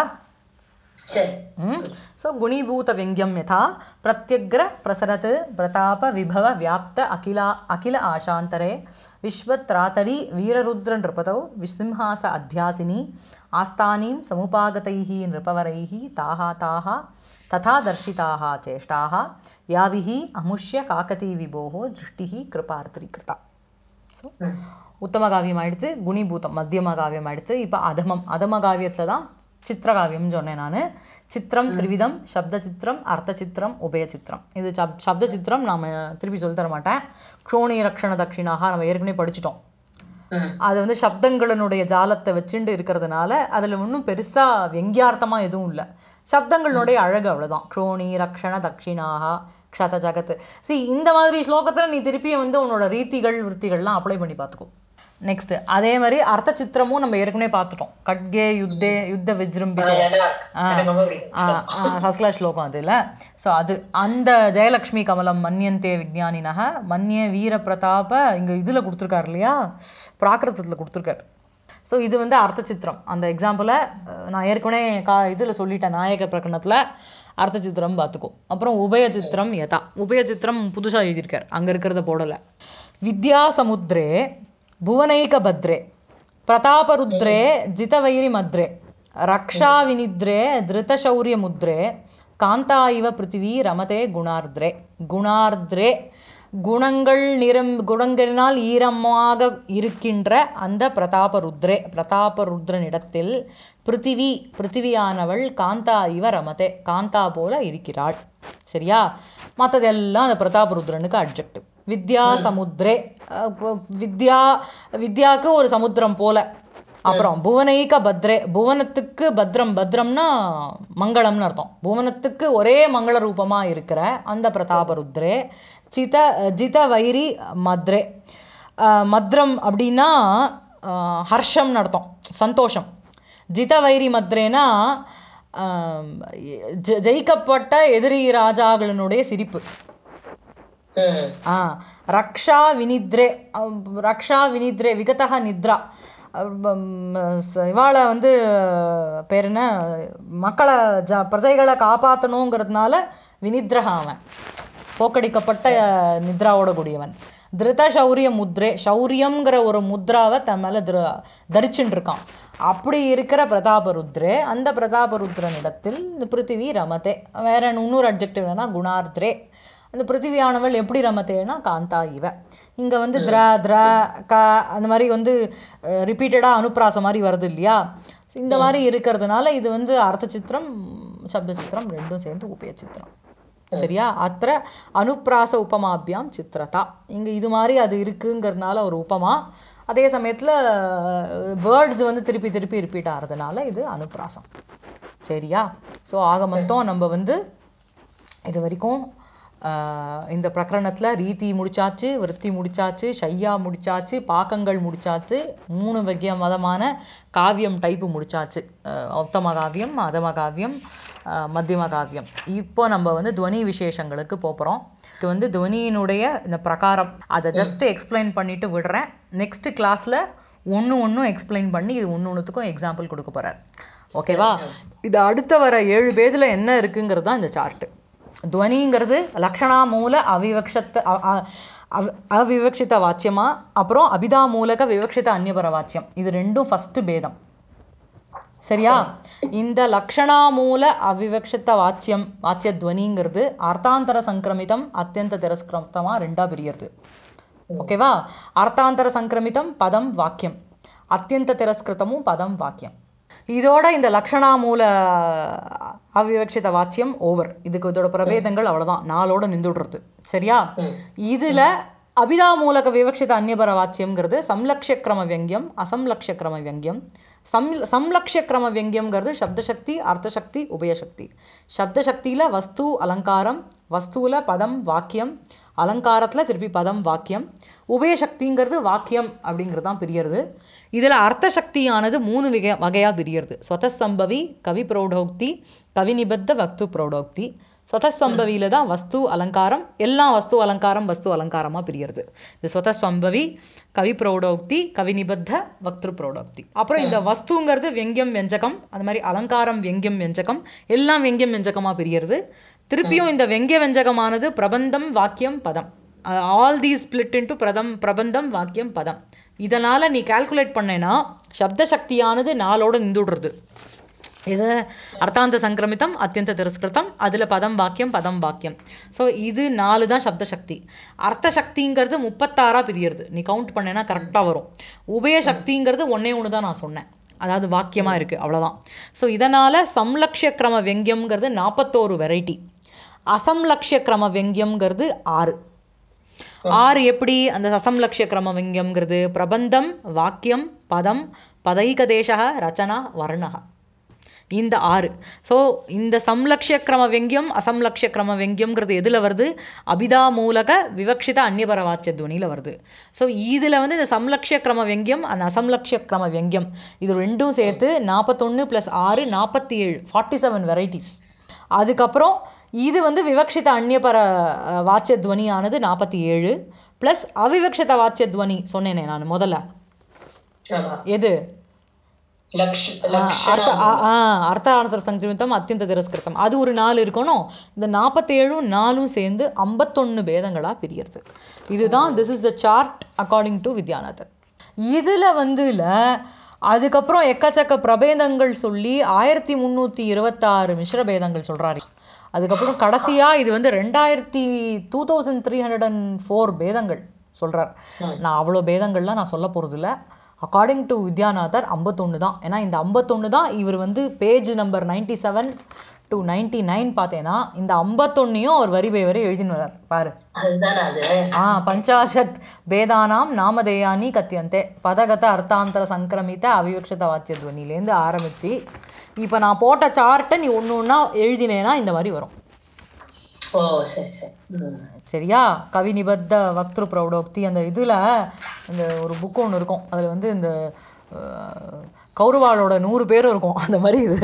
சரி ಸೊ ಗುಣೀಭೂತ ವ್ಯಂಗ್ಯಂ ಯಥಾ ಪ್ರತ್ಯಗ್ರ ಪ್ರಸರತ್ ಪ್ರತಾಪ ವಿಭವ ವ್ಯಾಪ್ತ ಅಖಿಲ ಅಖಿಲ ಆಶಾಂತರೆ ವಿಶ್ವತ್ರಾತರಿ ವೀರರುದ್ರ ನೃಪತೌ ವಿಸಿಂಹಾಸ ಅಧ್ಯಾಸಿನಿ ಆಸ್ಥಾನೀಂ ಸಮುಪಾಗತೈಃ ನೃಪವರೈಃ ತಾಃ ತಾಃ ತಥಾ ದರ್ಶಿತಾಃ ಚೇಷ್ಟಾः ಯಾಭಿः ಅಮುಷ್ಯ ಕಾಕತೀ ವಿಭೋः ದೃಷ್ಟಿः ಕೃಪಾರ್ಥರೀಕೃತ ஸோ உத்தம காவியம் ஆயிடுத்து குணிபூதம் மத்தியம காவியம் ஆயிடுத்து இப்போ அதமம் அதம காவியத்தில் தான் சித்திரகாவியம்னு சொன்னேன் நான் சித்திரம் திரிவிதம் சப்த சித்திரம் அர்த்த சித்திரம் உபய சித்திரம் இது சப் சப்த சித்திரம் நாம் திருப்பி சொல்லி தர மாட்டேன் க்ஷோணி ரக்ஷண தட்சிணாக நம்ம ஏற்கனவே படிச்சிட்டோம் ம் அது வந்து சப்தங்களினுடைய ஜாலத்தை வச்சுண்டு இருக்கிறதுனால அதில் ஒன்றும் பெருசாக வெங்கியார்த்தமாக எதுவும் இல்லை சப்தங்களினுடைய அழகு அவ்வளோதான் க்ஷோணி ரக்ஷண தட்சிணாக க்ஷத ஜகத் see இந்த மாதிரி ஸ்லோகத்தில் நீ திருப்பியும் வந்து உன்னோட ரீதிகள் விருத்திகள்லாம் அப்ளை பண்ணி பார்த்துக்கோ நெக்ஸ்ட் அதே மாதிரி அர்த்த சித்திரமும் நம்ம ஏற்கனவே பார்த்துட்டோம் கட்கே யுத்தே யுத்த விஜృంభిதே ஏன்னா, எனக்கு ரொம்ப பிடிக்கும் ஃபஸ்ட் கிளாஸ் ஸ்லோகம் அது இல்லை ஸோ அது அந்த ஜெயலக்ஷ்மி கமலம் மன்யந்தே விஜானினக மன்ய வீர பிரதாப இங்கே இதில் கொடுத்துருக்காரு இல்லையா பிராகிருதத்தில் கொடுத்துருக்காரு ஸோ இது வந்து அர்த்த சித்திரம் அந்த எக்ஸாம்பிளை நான் ஏற்கனவே கா இதில் சொல்லிட்டேன் நாயக பிரகடனத்தில் அர்த்த சித்திரம் பார்த்துக்கோ அப்புறம் உபய சித்திரம் யதா உபய சித்திரம் புதுசாக எழுதியிருக்கார் அங்கே இருக்கிறத போடலை வித்யா சமுத்திரே புவனைக பத்ரே பிரதாபருத்ரே ஜிதவைரி மத்ரே ரக்ஷாவினித்ரே திருதசௌரிய முத்ரே காந்தா இவ பிருத்திவி ரமதே குணார்த்ரே குணார்த்ரே குணங்கள் நிறம் குணங்களினால் ஈரமாக இருக்கின்ற அந்த பிரதாபருத்ரே பிரதாபருத்ரனிடத்தில் பிருத்திவி பிருத்திவியானவள் காந்தா இவ ரமதே காந்தா போல இருக்கிறாள் சரியா மற்றதெல்லாம் அந்த பிரதாபருத்ரனுக்கு அட்ஜெக்டிவ் வித்யா சமுத்திரே அஹ் ப- வித்யா வித்யாவுக்கு ஒரு சமுத்திரம் போல அப்புறம் புவனைக பத்ரே புவனத்துக்கு பத்ரம் பத்ரம்னா மங்களம்னு அர்த்தம் புவனத்துக்கு ஒரே மங்கள ரூபமாக இருக்கிற அந்த பிரதாபருத்ரே சித ஜித வைரி மத்ரே அஹ் மத்ரம் அப்படின்னா அஹ் ஹர்ஷம்னு அர்த்தம் சந்தோஷம் ஜித வைரி மத்ரேனா அஹ் ஜெ- ஜெயிக்கப்பட்ட எதிரி ராஜாக்களினுடைய சிரிப்பு ம் ஆ ரக்ஷா வினித்ரே அம், ரக்ஷா வினித்ரே விகதா நித்ரா இவாளை வந்து பேர் என்ன மக்களை ஜ பிரஜைகளை காப்பாற்றணுங்கிறதுனால வினித்ரஹா அவன் போக்கடிக்கப்பட்ட நித்ராவோட கூடியவன் திருத சௌரிய முத்ரே சௌரியம்ங்கிற ஒரு முத்ராவை தன் மேலே திரு தரிச்சுட்டு இருக்கான் அப்படி இருக்கிற பிரதாபருத்ரே அந்த பிரதாபருத்ரனிடத்தில் பிருத்திவி ரமதே வேற இன்னொரு அப்ஜெக்டிவ் வேணா குணார்த்ரே அந்த பிருத்திவியானவள் எப்படி ரமத்தேனா காந்தா இவ இங்கே வந்து திர திர க அந்த மாதிரி வந்து ரிப்பீட்டடாக அனுப்பிராச மாதிரி வருது இல்லையா இந்த மாதிரி இருக்கிறதுனால இது வந்து அர்த்த சித்திரம் சப்த சித்திரம் ரெண்டும் சேர்ந்து உபய சித்திரம் சரியா அத்திர அனுப்பிராச உபமாபியாம் சித்திரதா இங்கே இது மாதிரி அது இருக்குங்கிறதுனால ஒரு உபமா அதே சமயத்தில் வேர்ட்ஸ் வந்து திருப்பி திருப்பி ரிப்பீட் ஆகிறதுனால இது அனுப்பிராசம் சரியா ஸோ ஆக மொத்தம் நம்ம வந்து இது வரைக்கும் ஆஹ், இந்த பிரகரணத்தில் ரீதி முடிச்சாச்சு விருத்தி முடிச்சாச்சு ஷையா முடிச்சாச்சு பாக்கங்கள் முடிச்சாச்சு மூணு வகைய மதமான காவியம் டைப்பு முடிச்சாச்சு ஆஹ், உத்தம காவியம் அதம காவியம் ஆஹ், மத்தியம காவியம் இப்போ நம்ம வந்து துவனி விசேஷங்களுக்கு போகிறோம் இது வந்து துவனியினுடைய இந்த பிரகாரம் அதை ஜஸ்ட் எக்ஸ்பிளைன் பண்ணிட்டு விடுறேன் நெக்ஸ்ட் கிளாஸில் ஒன்று ஒன்றும் எக்ஸ்பிளைன் பண்ணி இது ஒன்று ஒன்றுத்துக்கும் எக்ஸாம்பிள் கொடுக்க போகிறார் ஓகேவா இது அடுத்த வர ஏழு பேஜில் என்ன இருக்குங்கிறது தான் இந்த சார்ட்டு துவனிங்கிறது லக்ஷணா மூல அவிவக்ஷத்து அ- அ- அவ் அவிவக்ஷித வாச்சியமா அப்புறம் அபிதாமூலக விவக்ஷித அந்நியபர வாச்சியம் இது ரெண்டும் ஃபஸ்ட்டு பேதம் சரியா இந்த லக்ஷணாமூல அவிவக்ஷித வாச்சியம் வாச்சிய துவனிங்கிறது அர்த்தாந்தர சங்கிரமிதம் அத்தியந்த திரஸ்கிருத்தமாக ரெண்டாக பிரியறது ஓகேவா அர்த்தாந்தர சங்கிரமிதம் பதம் வாக்கியம் அத்தியந்த திரஸ்கிருத்தமும் பதம் வாக்கியம் இதோட இந்த லக்ஷணாமூல அவிவக்ஷித வாச்சியம் ஓவர் இதுக்கு இதோட பிரபேதங்கள் அவ்வளவுதான் நாளோட நின்றுடுறது சரியா இதுல அபிதாமூலக விவக்ஷித அந்நியபர வாச்சியம்ங்கிறது சம்லக்ஷ கிரம வியங்கியம் அசம்லக்ஷ கிரம வியங்கியம் சம் சம்லக்ஷ கிரம வியங்கியம்ங்கிறது சப்தசக்தி அர்த்தசக்தி உபயசக்தி சப்தசக்தியில் வஸ்து அலங்காரம் வஸ்துவில் பதம் வாக்கியம் அலங்காரத்தில் திருப்பி பதம் வாக்கியம் உபயசக்திங்கிறது வாக்கியம் அப்படிங்கிறது தான் பிரியறது இதில் அர்த்தசக்தியானது மூணு வகை வகையாக பிரியறது ஸ்வதசம்பவி கவி பிரௌடோக்தி கவி நிபத்த வக்து பிரௌடோக்தி ஸ்வதசம்பவியில் தான் வஸ்து அலங்காரம் எல்லா வஸ்து அலங்காரம் வஸ்து அலங்காரமாக பிரியறது இந்த ஸ்வதசம்பவி கவி பிரௌடோக்தி கவி நிபத்த வக்திரு பிரௌடோக்தி அப்புறம் இந்த வஸ்துங்கிறது வெங்கியம் வெஞ்சகம் அது மாதிரி அலங்காரம் வெங்கியம் வெஞ்சகம் எல்லாம் வெங்கியம் வெஞ்சகமாக பிரியறது திருப்பியும் இந்த வெங்கிய வெஞ்சகமானது பிரபந்தம் வாக்கியம் பதம் ஆல் தீஸ் ஸ்பிளிட் இன்ட்டு பிரதம் பிரபந்தம் வாக்கியம் பதம் இதனால் நீ கால்குலேட் பண்ணேன்னா சப்த சக்தியானது நாளோட நின்றுடுறது இது அர்த்தாந்த சங்கிரமிதம் அத்தியந்த திரஸ்கிருதம் அதில் பதம் வாக்கியம் பதம் வாக்கியம் ஸோ இது நாலு தான் சப்த சக்தி அர்த்த சக்திங்கிறது முப்பத்தாறாக பிரியறது நீ கவுண்ட் பண்ணேன்னா கரெக்டாக வரும் உபய சக்திங்கிறது ஒன்றே ஒன்று தான் நான் சொன்னேன் அதாவது வாக்கியமாக இருக்குது அவ்வளோதான் ஸோ இதனால் சம்லக்ஷ கிரம வெங்கியம்ங்கிறது நாற்பத்தோரு வெரைட்டி அசம்லக்ஷ கிரம வெங்கியம்ங்கிறது ஆறு ஆறு எப்படி அந்த அசம்லக்ஷ கிரம வெங்கியம்ங்கிறது பிரபந்தம் வாக்கியம் பதம் பதைகதேச ரச்சனா வர்ணகா இந்த ஆறு ஸோ இந்த சம்லக்ஷ கிரம வெங்கியம் அசம்லக்ஷ கிரம வெங்கியம்ங்கிறது எதில் வருது அபிதாமூலக விவக்ஷித அந்நியபர வாச்சிய துவனியில் வருது ஸோ இதில் வந்து இந்த சம்லக்ஷ கிரம வெங்கியம் அந்த அசம்லக்ஷ கிரம வெங்கியம் இது ரெண்டும் சேர்த்து நாற்பத்தொன்று ப்ளஸ் ஆறு நாற்பத்தி ஏழு ஃபார்ட்டி செவன் வெரைட்டிஸ் அதுக்கப்புறம் இது வந்து விவக்ஷித அந்நியபர அஹ், வாச்சிய துவனியானது நாற்பத்தி ஏழு ப்ளஸ் அவிவக்ஷித வாச்சிய துவனி சொன்னேனே நான் முதல்ல ஆமா எது லக்ஷ அர்த்த லக்ஷணம் ஆ ஆ, அர்த்தார்த்தர சங்கிரமித்தம் அத்தியந்த திரஸ்கிருத்தம் அது ஒரு நாலு இருக்கணும் இந்த நாற்பத்தேழும் நாலும் சேர்ந்து ஐம்பத்தொன்று பேதங்களாக பிரியறது இதுதான் this is the chart according to Vidyanathan இதில் வந்து இல்ல, அதுக்கப்புறம் எக்கச்சக்க பிரபேதங்கள் சொல்லி ஆயிரத்தி முந்நூற்றி இருபத்தாறு மிஸ்ர பேதங்கள் சொல்கிறாரு அதுக்கப்புறம் கடைசியாக இது வந்து ரெண்டாயிரத்தி two thousand three hundred and four பேதங்கள் சொல்கிறார் நான் அவ்வளோ பேதங்கள்லாம் நான் சொல்ல போகிறதில்ல அக்கார்டிங் டு வித்யாநாதர் ஐம்பத்தொன்று தான் ஏன்னா இந்த ஐம்பத்தொன்று தான் இவர் வந்து page number ninety seven to ninety nine பார்த்தேன்னா இந்த ஐம்பத்தொன்னையும் அவர் வரி பை வரி எழுதின்னு வர்றார் பாரு அதுதானே அது ஆ பஞ்சாஷத் வேதானாம் நாமதேயானி கத்தியந்தே பதகத அர்த்தாந்தர சங்கிரமித்த அவிவக்ஷத வாச்சிய துவனிலேருந்து ஆரம்பித்து இப்போ நான் போட்ட சார்ட்டை நீ ஒன்று ஒன்றா எழுதினேன்னா இந்த மாதிரி வரும் ஓ சரி சரி ம். சரியா கவி நிபத்த வக்திரு பிரௌடோக்தி அந்த இதில் இந்த ஒரு புக்கு ஒன்று இருக்கும் அதில் வந்து இந்த அஹ், கௌரவாளோட நூறு பேரும் இருக்கும் அந்த மாதிரி இது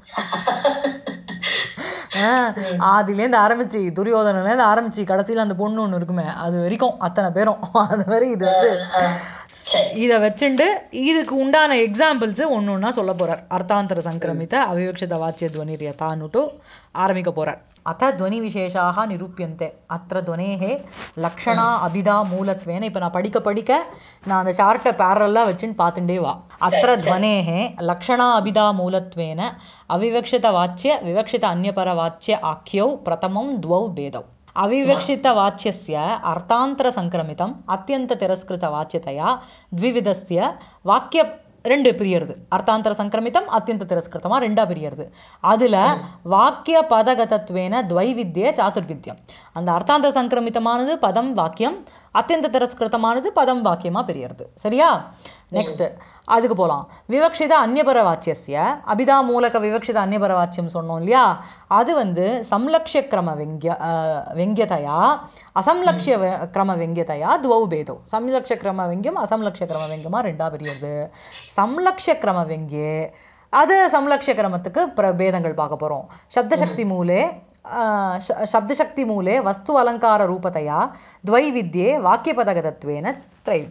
ஆ, ஆதிலேருந்து ஆரம்பிச்சு துரியோதனலேருந்து ஆரம்பிச்சு கடைசியில் அந்த பொண்ணு ஒன்று இருக்குமே அது வரைக்கும் அத்தனை பேரும் அந்த மாதிரி இது வந்து ஆ, சரி இதை வச்சுண்டு இதுக்கு உண்டான எக்ஸாம்பிள்ஸு ஒன்று ஒன்றா சொல்ல போகிறார் அர்த்தாந்தர சங்கிரமித்த அவிவக்ஷித வாச்சிய துவனிரிய தானுட்டு ஆரம்பிக்க போகிறார் அத்த துவனி விசேஷாக நிரூபியந்தே அத்த துவனேகே லக்ஷணா அபிதா மூலத்வேன இப்போ நான் படிக்க படிக்க நான் அந்த சார்ட்டை பேரலாக வச்சுன்னு பார்த்துட்டே வா அத்த துவனேகே லக்ஷணா அபிதா மூலத்வேன அவிவக்ஷித வாச்சிய விவக்ஷித அந்நியபர வாச்சிய ஆக்கியௌ பிரதமம் द्वौ भेदौ अविवक्षितवाच्यस्य अर्थान्तरसङ्क्रमितम् अत्यन्ततिरस्कृतवाच्यतया द्विविधस्य वाक्य ரெண்டு பிரியறது அர்த்தாந்தர சங்கிரமிதம் அத்தியந்த திரஸ்கிருத்தமாக ரெண்டாக பிரியறது அதில் வாக்கிய பதகதத்வேன துவைவித்ய சாதுர்வித்யம் அந்த அர்த்தாந்தர சங்கிரமிதமானது பதம் வாக்கியம் அத்தியந்த திரஸ்கிருத்தமானது பதம் வாக்கியமாக பிரியறது சரியா நெக்ஸ்ட் அதுக்கு போகலாம் விவக்ஷித அந்நியபர வாச்சியஸ்ய அபிதா மூலக விவக்ஷித அந்நியபர வாச்சியம் சொன்னோம் இல்லையா அது வந்து சம்லக்ஷ கிரம வெங்கிய அஹ், வெங்கியதையா அசம்லக்ஷ வெ- கிரம வெங்கியதையா துவௌ பேதோ சம்லக்ஷ கிரம வெங்கியம் அசம்லக்ஷ கிரம வெங்கியமாக ரெண்டாக பிரியறது சம்லக்ஷ கிரம வெங்கியே அது சம்லக்ஷ கிரமத்துக்கு பிர பேதங்கள் பார்க்க போகிறோம் சப்தசக்தி மூலே அஹ், ஷ- சப்தசக்தி மூலே வஸ்து அலங்கார ரூபத்தையா துவைவித்யே வாக்கியபதகதத்வேன த்ரைவித்யம்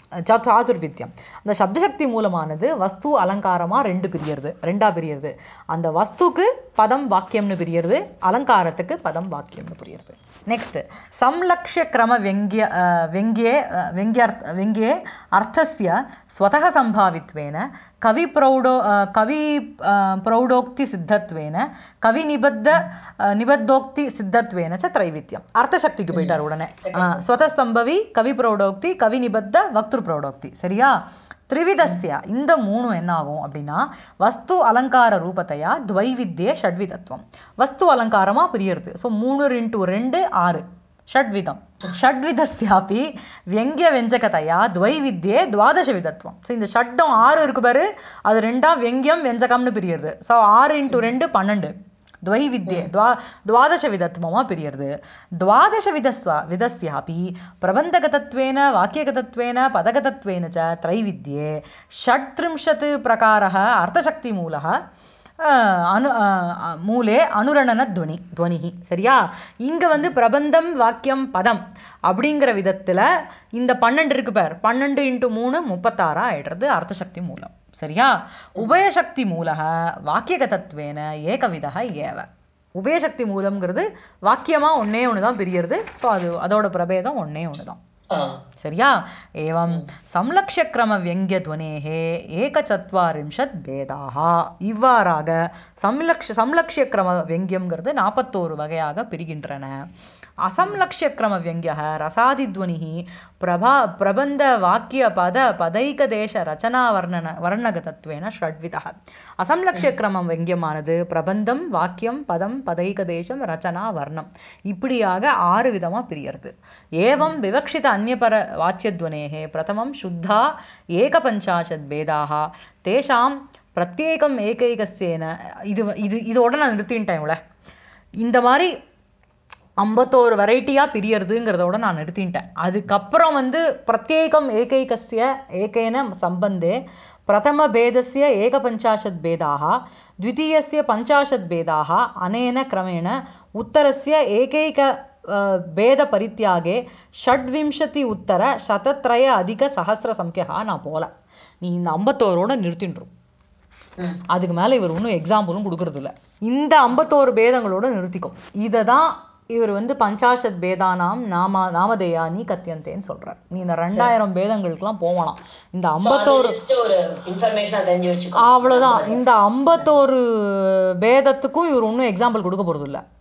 சா- சாதுர்வித்யம் அந்த சப்தசக்தி மூலமானது வஸ்து அலங்காரமாக ரெண்டு பிரியறது ரெண்டா பிரியறது அந்த வஸ்துக்கு பதம் வாக்கியம்னு பிரியறது அலங்காரத்துக்கு பதம் வாக்கியம்னு பிரியறது நெக்ஸ்ட் சம்லக்ஷ்ய கிரம வெங்கிய அஹ், வெங்கியே அஹ், வெங்கியார்த் வெங்கியே அர்த்தஸ்ய ஸ்வதः சம்பாவித்வேன கவி பிரௌடோ அஹ், கவி அஹ், பிரௌடோக்தி சித்தத்வேன கவி நிபத்த அஹ், நிபத்தோக்தி சித்தத்வேன ச திரைவித்யம் அர்த்தசக்திக்கு போயிட்டார் உடனே ஸ்வத சம்பவி கவி பிரௌடோக்தி கவி நிபத்த வக்திரு பிரௌடோக்தி சரியா த்ரிவிதஸ்ய இந்த மூணும் என்ன ஆகும் அப்படின்னா வஸ்து அலங்கார ரூபத்தையா துவைவித்யே ஷட்விதத்துவம் வஸ்து அலங்காரமாக பிரியறது ஸோ மூணு இன்ட்டு ரெண்டு ஆறு ஷட்விதம் ஷட்விதஸ்யாப்பி வியங்கிய வெஞ்சகதையா துவைவித்யே துவாதசவிதத்துவம் ஸோ இந்த ஷட்டம் ஆறு இருக்கு பாரு அது ரெண்டா வெங்கியம் வெஞ்சகம்னு பிரியறது ஸோ ஆறு இன்ட்டு ரெண்டு பன்னெண்டு द्वैविध्ये द्वा द्वादशविधत्वमा पिर्यर्द् द्वादशविधस्व विधस्यापि प्रबन्धगतत्वेन वाक्यगतत्वेन पदगतत्वेन च त्रैविध्ये षट्त्रिंशत् प्रकारः अर्थशक्तिमूलः அஹ், அனு அஹ், அஹ், மூலே அனுரணன துவனி துவனிகி சரியா இங்கே வந்து பிரபந்தம் வாக்கியம் பதம் அப்படிங்கிற விதத்தில் இந்த பன்னெண்டு இருக்கு பார் பன்னெண்டு இன்ட்டு மூணு முப்பத்தாறா ஆயிடுறது அர்த்தசக்தி மூலம் சரியா உபயசக்தி மூலக வாக்கியகதத்வேன ஏகவிதः ஏவ உபயசக்தி மூலம்ங்கிறது வாக்கியமாக ஒன்றே ஒன்று தான் பிரியறது ஸோ அது அதோட பிரபேதம் ஒன்றே ஒன்று தான் ஆ சரியா एवं संलक्ष्यक्रमव्यङ्ग्यध्वनेः ஏகச்சத்வாரிம்ஷத் பேதாக இவ்வாறாக சம்லக்ஷ சம்லக்ஷ்யக்கிரம வெங்கியம்ங்கிறது நாற்பத்தோரு வகையாக பிரிகின்றன அசம்லக்ஷ்யக்கிரம வெங்கிய ரசாதித்வனிः பிரபா பிரபந்த வாக்கிய பத பதைகதேச ரச்சனா வர்ணன வர்ணகதத்துவேன ஷட்விதः அசம்லக்ஷ்யக்கிரமம் வெங்கியமானது பிரபந்தம் வாக்கியம் பதம் பதைகதேசம் ரச்சனா வர்ணம் இப்படியாக ஆறு விதமாக பிரியறது ஏவம் விவக்ஷித அந்நியபர வாச்சியத்வனேः பிரதமம் சுத்தா ஏகபஞ்சாஷத் பேதாக தேஷாம் பிரத்யேகம் ஏகைகஸ்யேன இது இது இதோட நான் நிறுத்தின்ட்டேன் இவ்வளோ இந்த மாதிரி ஐம்பத்தோரு வெரைட்டியாக பிரியறதுங்கிறதோட நான் நிறுத்தின்ட்டேன் அதுக்கப்புறம் வந்து பிரத்யேகம் ஏகைகஸ்ய ஏகேன சம்பந்தே பிரதம பேதஸ்ய ஏகபஞ்சாஷத் பேதாக द्वितीयस्य पञ्चाशत् भेदाः अनेन क्रमेण उत्तरस्य एकैक अ, भेदपरित्यागे षड्विंशति उत्तर शतत्रय अधिकसहस्रसङ्ख्यः நான் போல நீ இந்த ஐம்பத்தோரோட நிறுத்தின்றும் அதுக்கு மேலே இவர் ஒன்றும் எக்ஸாம்பிளும் கொடுக்கறதில்ல இந்த ஐம்பத்தோரு பேதங்களோட நிறுத்திக்கும் இதை தான் இவர் வந்து பஞ்சாஷத் பேதானாம் நாம நாமதேயானி கத்தியந்தேன்னு சொல்றார் நீ இந்த ரெண்டாயிரம் பேதங்களுக்கெல்லாம் போகலாம் இந்த ஐம்பத்தோரு ஜஸ்ட் ஒரு இன்ஃபர்மேஷனா தெரிஞ்சு வச்சுக்கோ அவ்வளோதான் இந்த ஐம்பத்தோரு பேதத்துக்கும் இவர் ஒன்றும் எக்ஸாம்பிள் கொடுக்க போகிறது இல்லை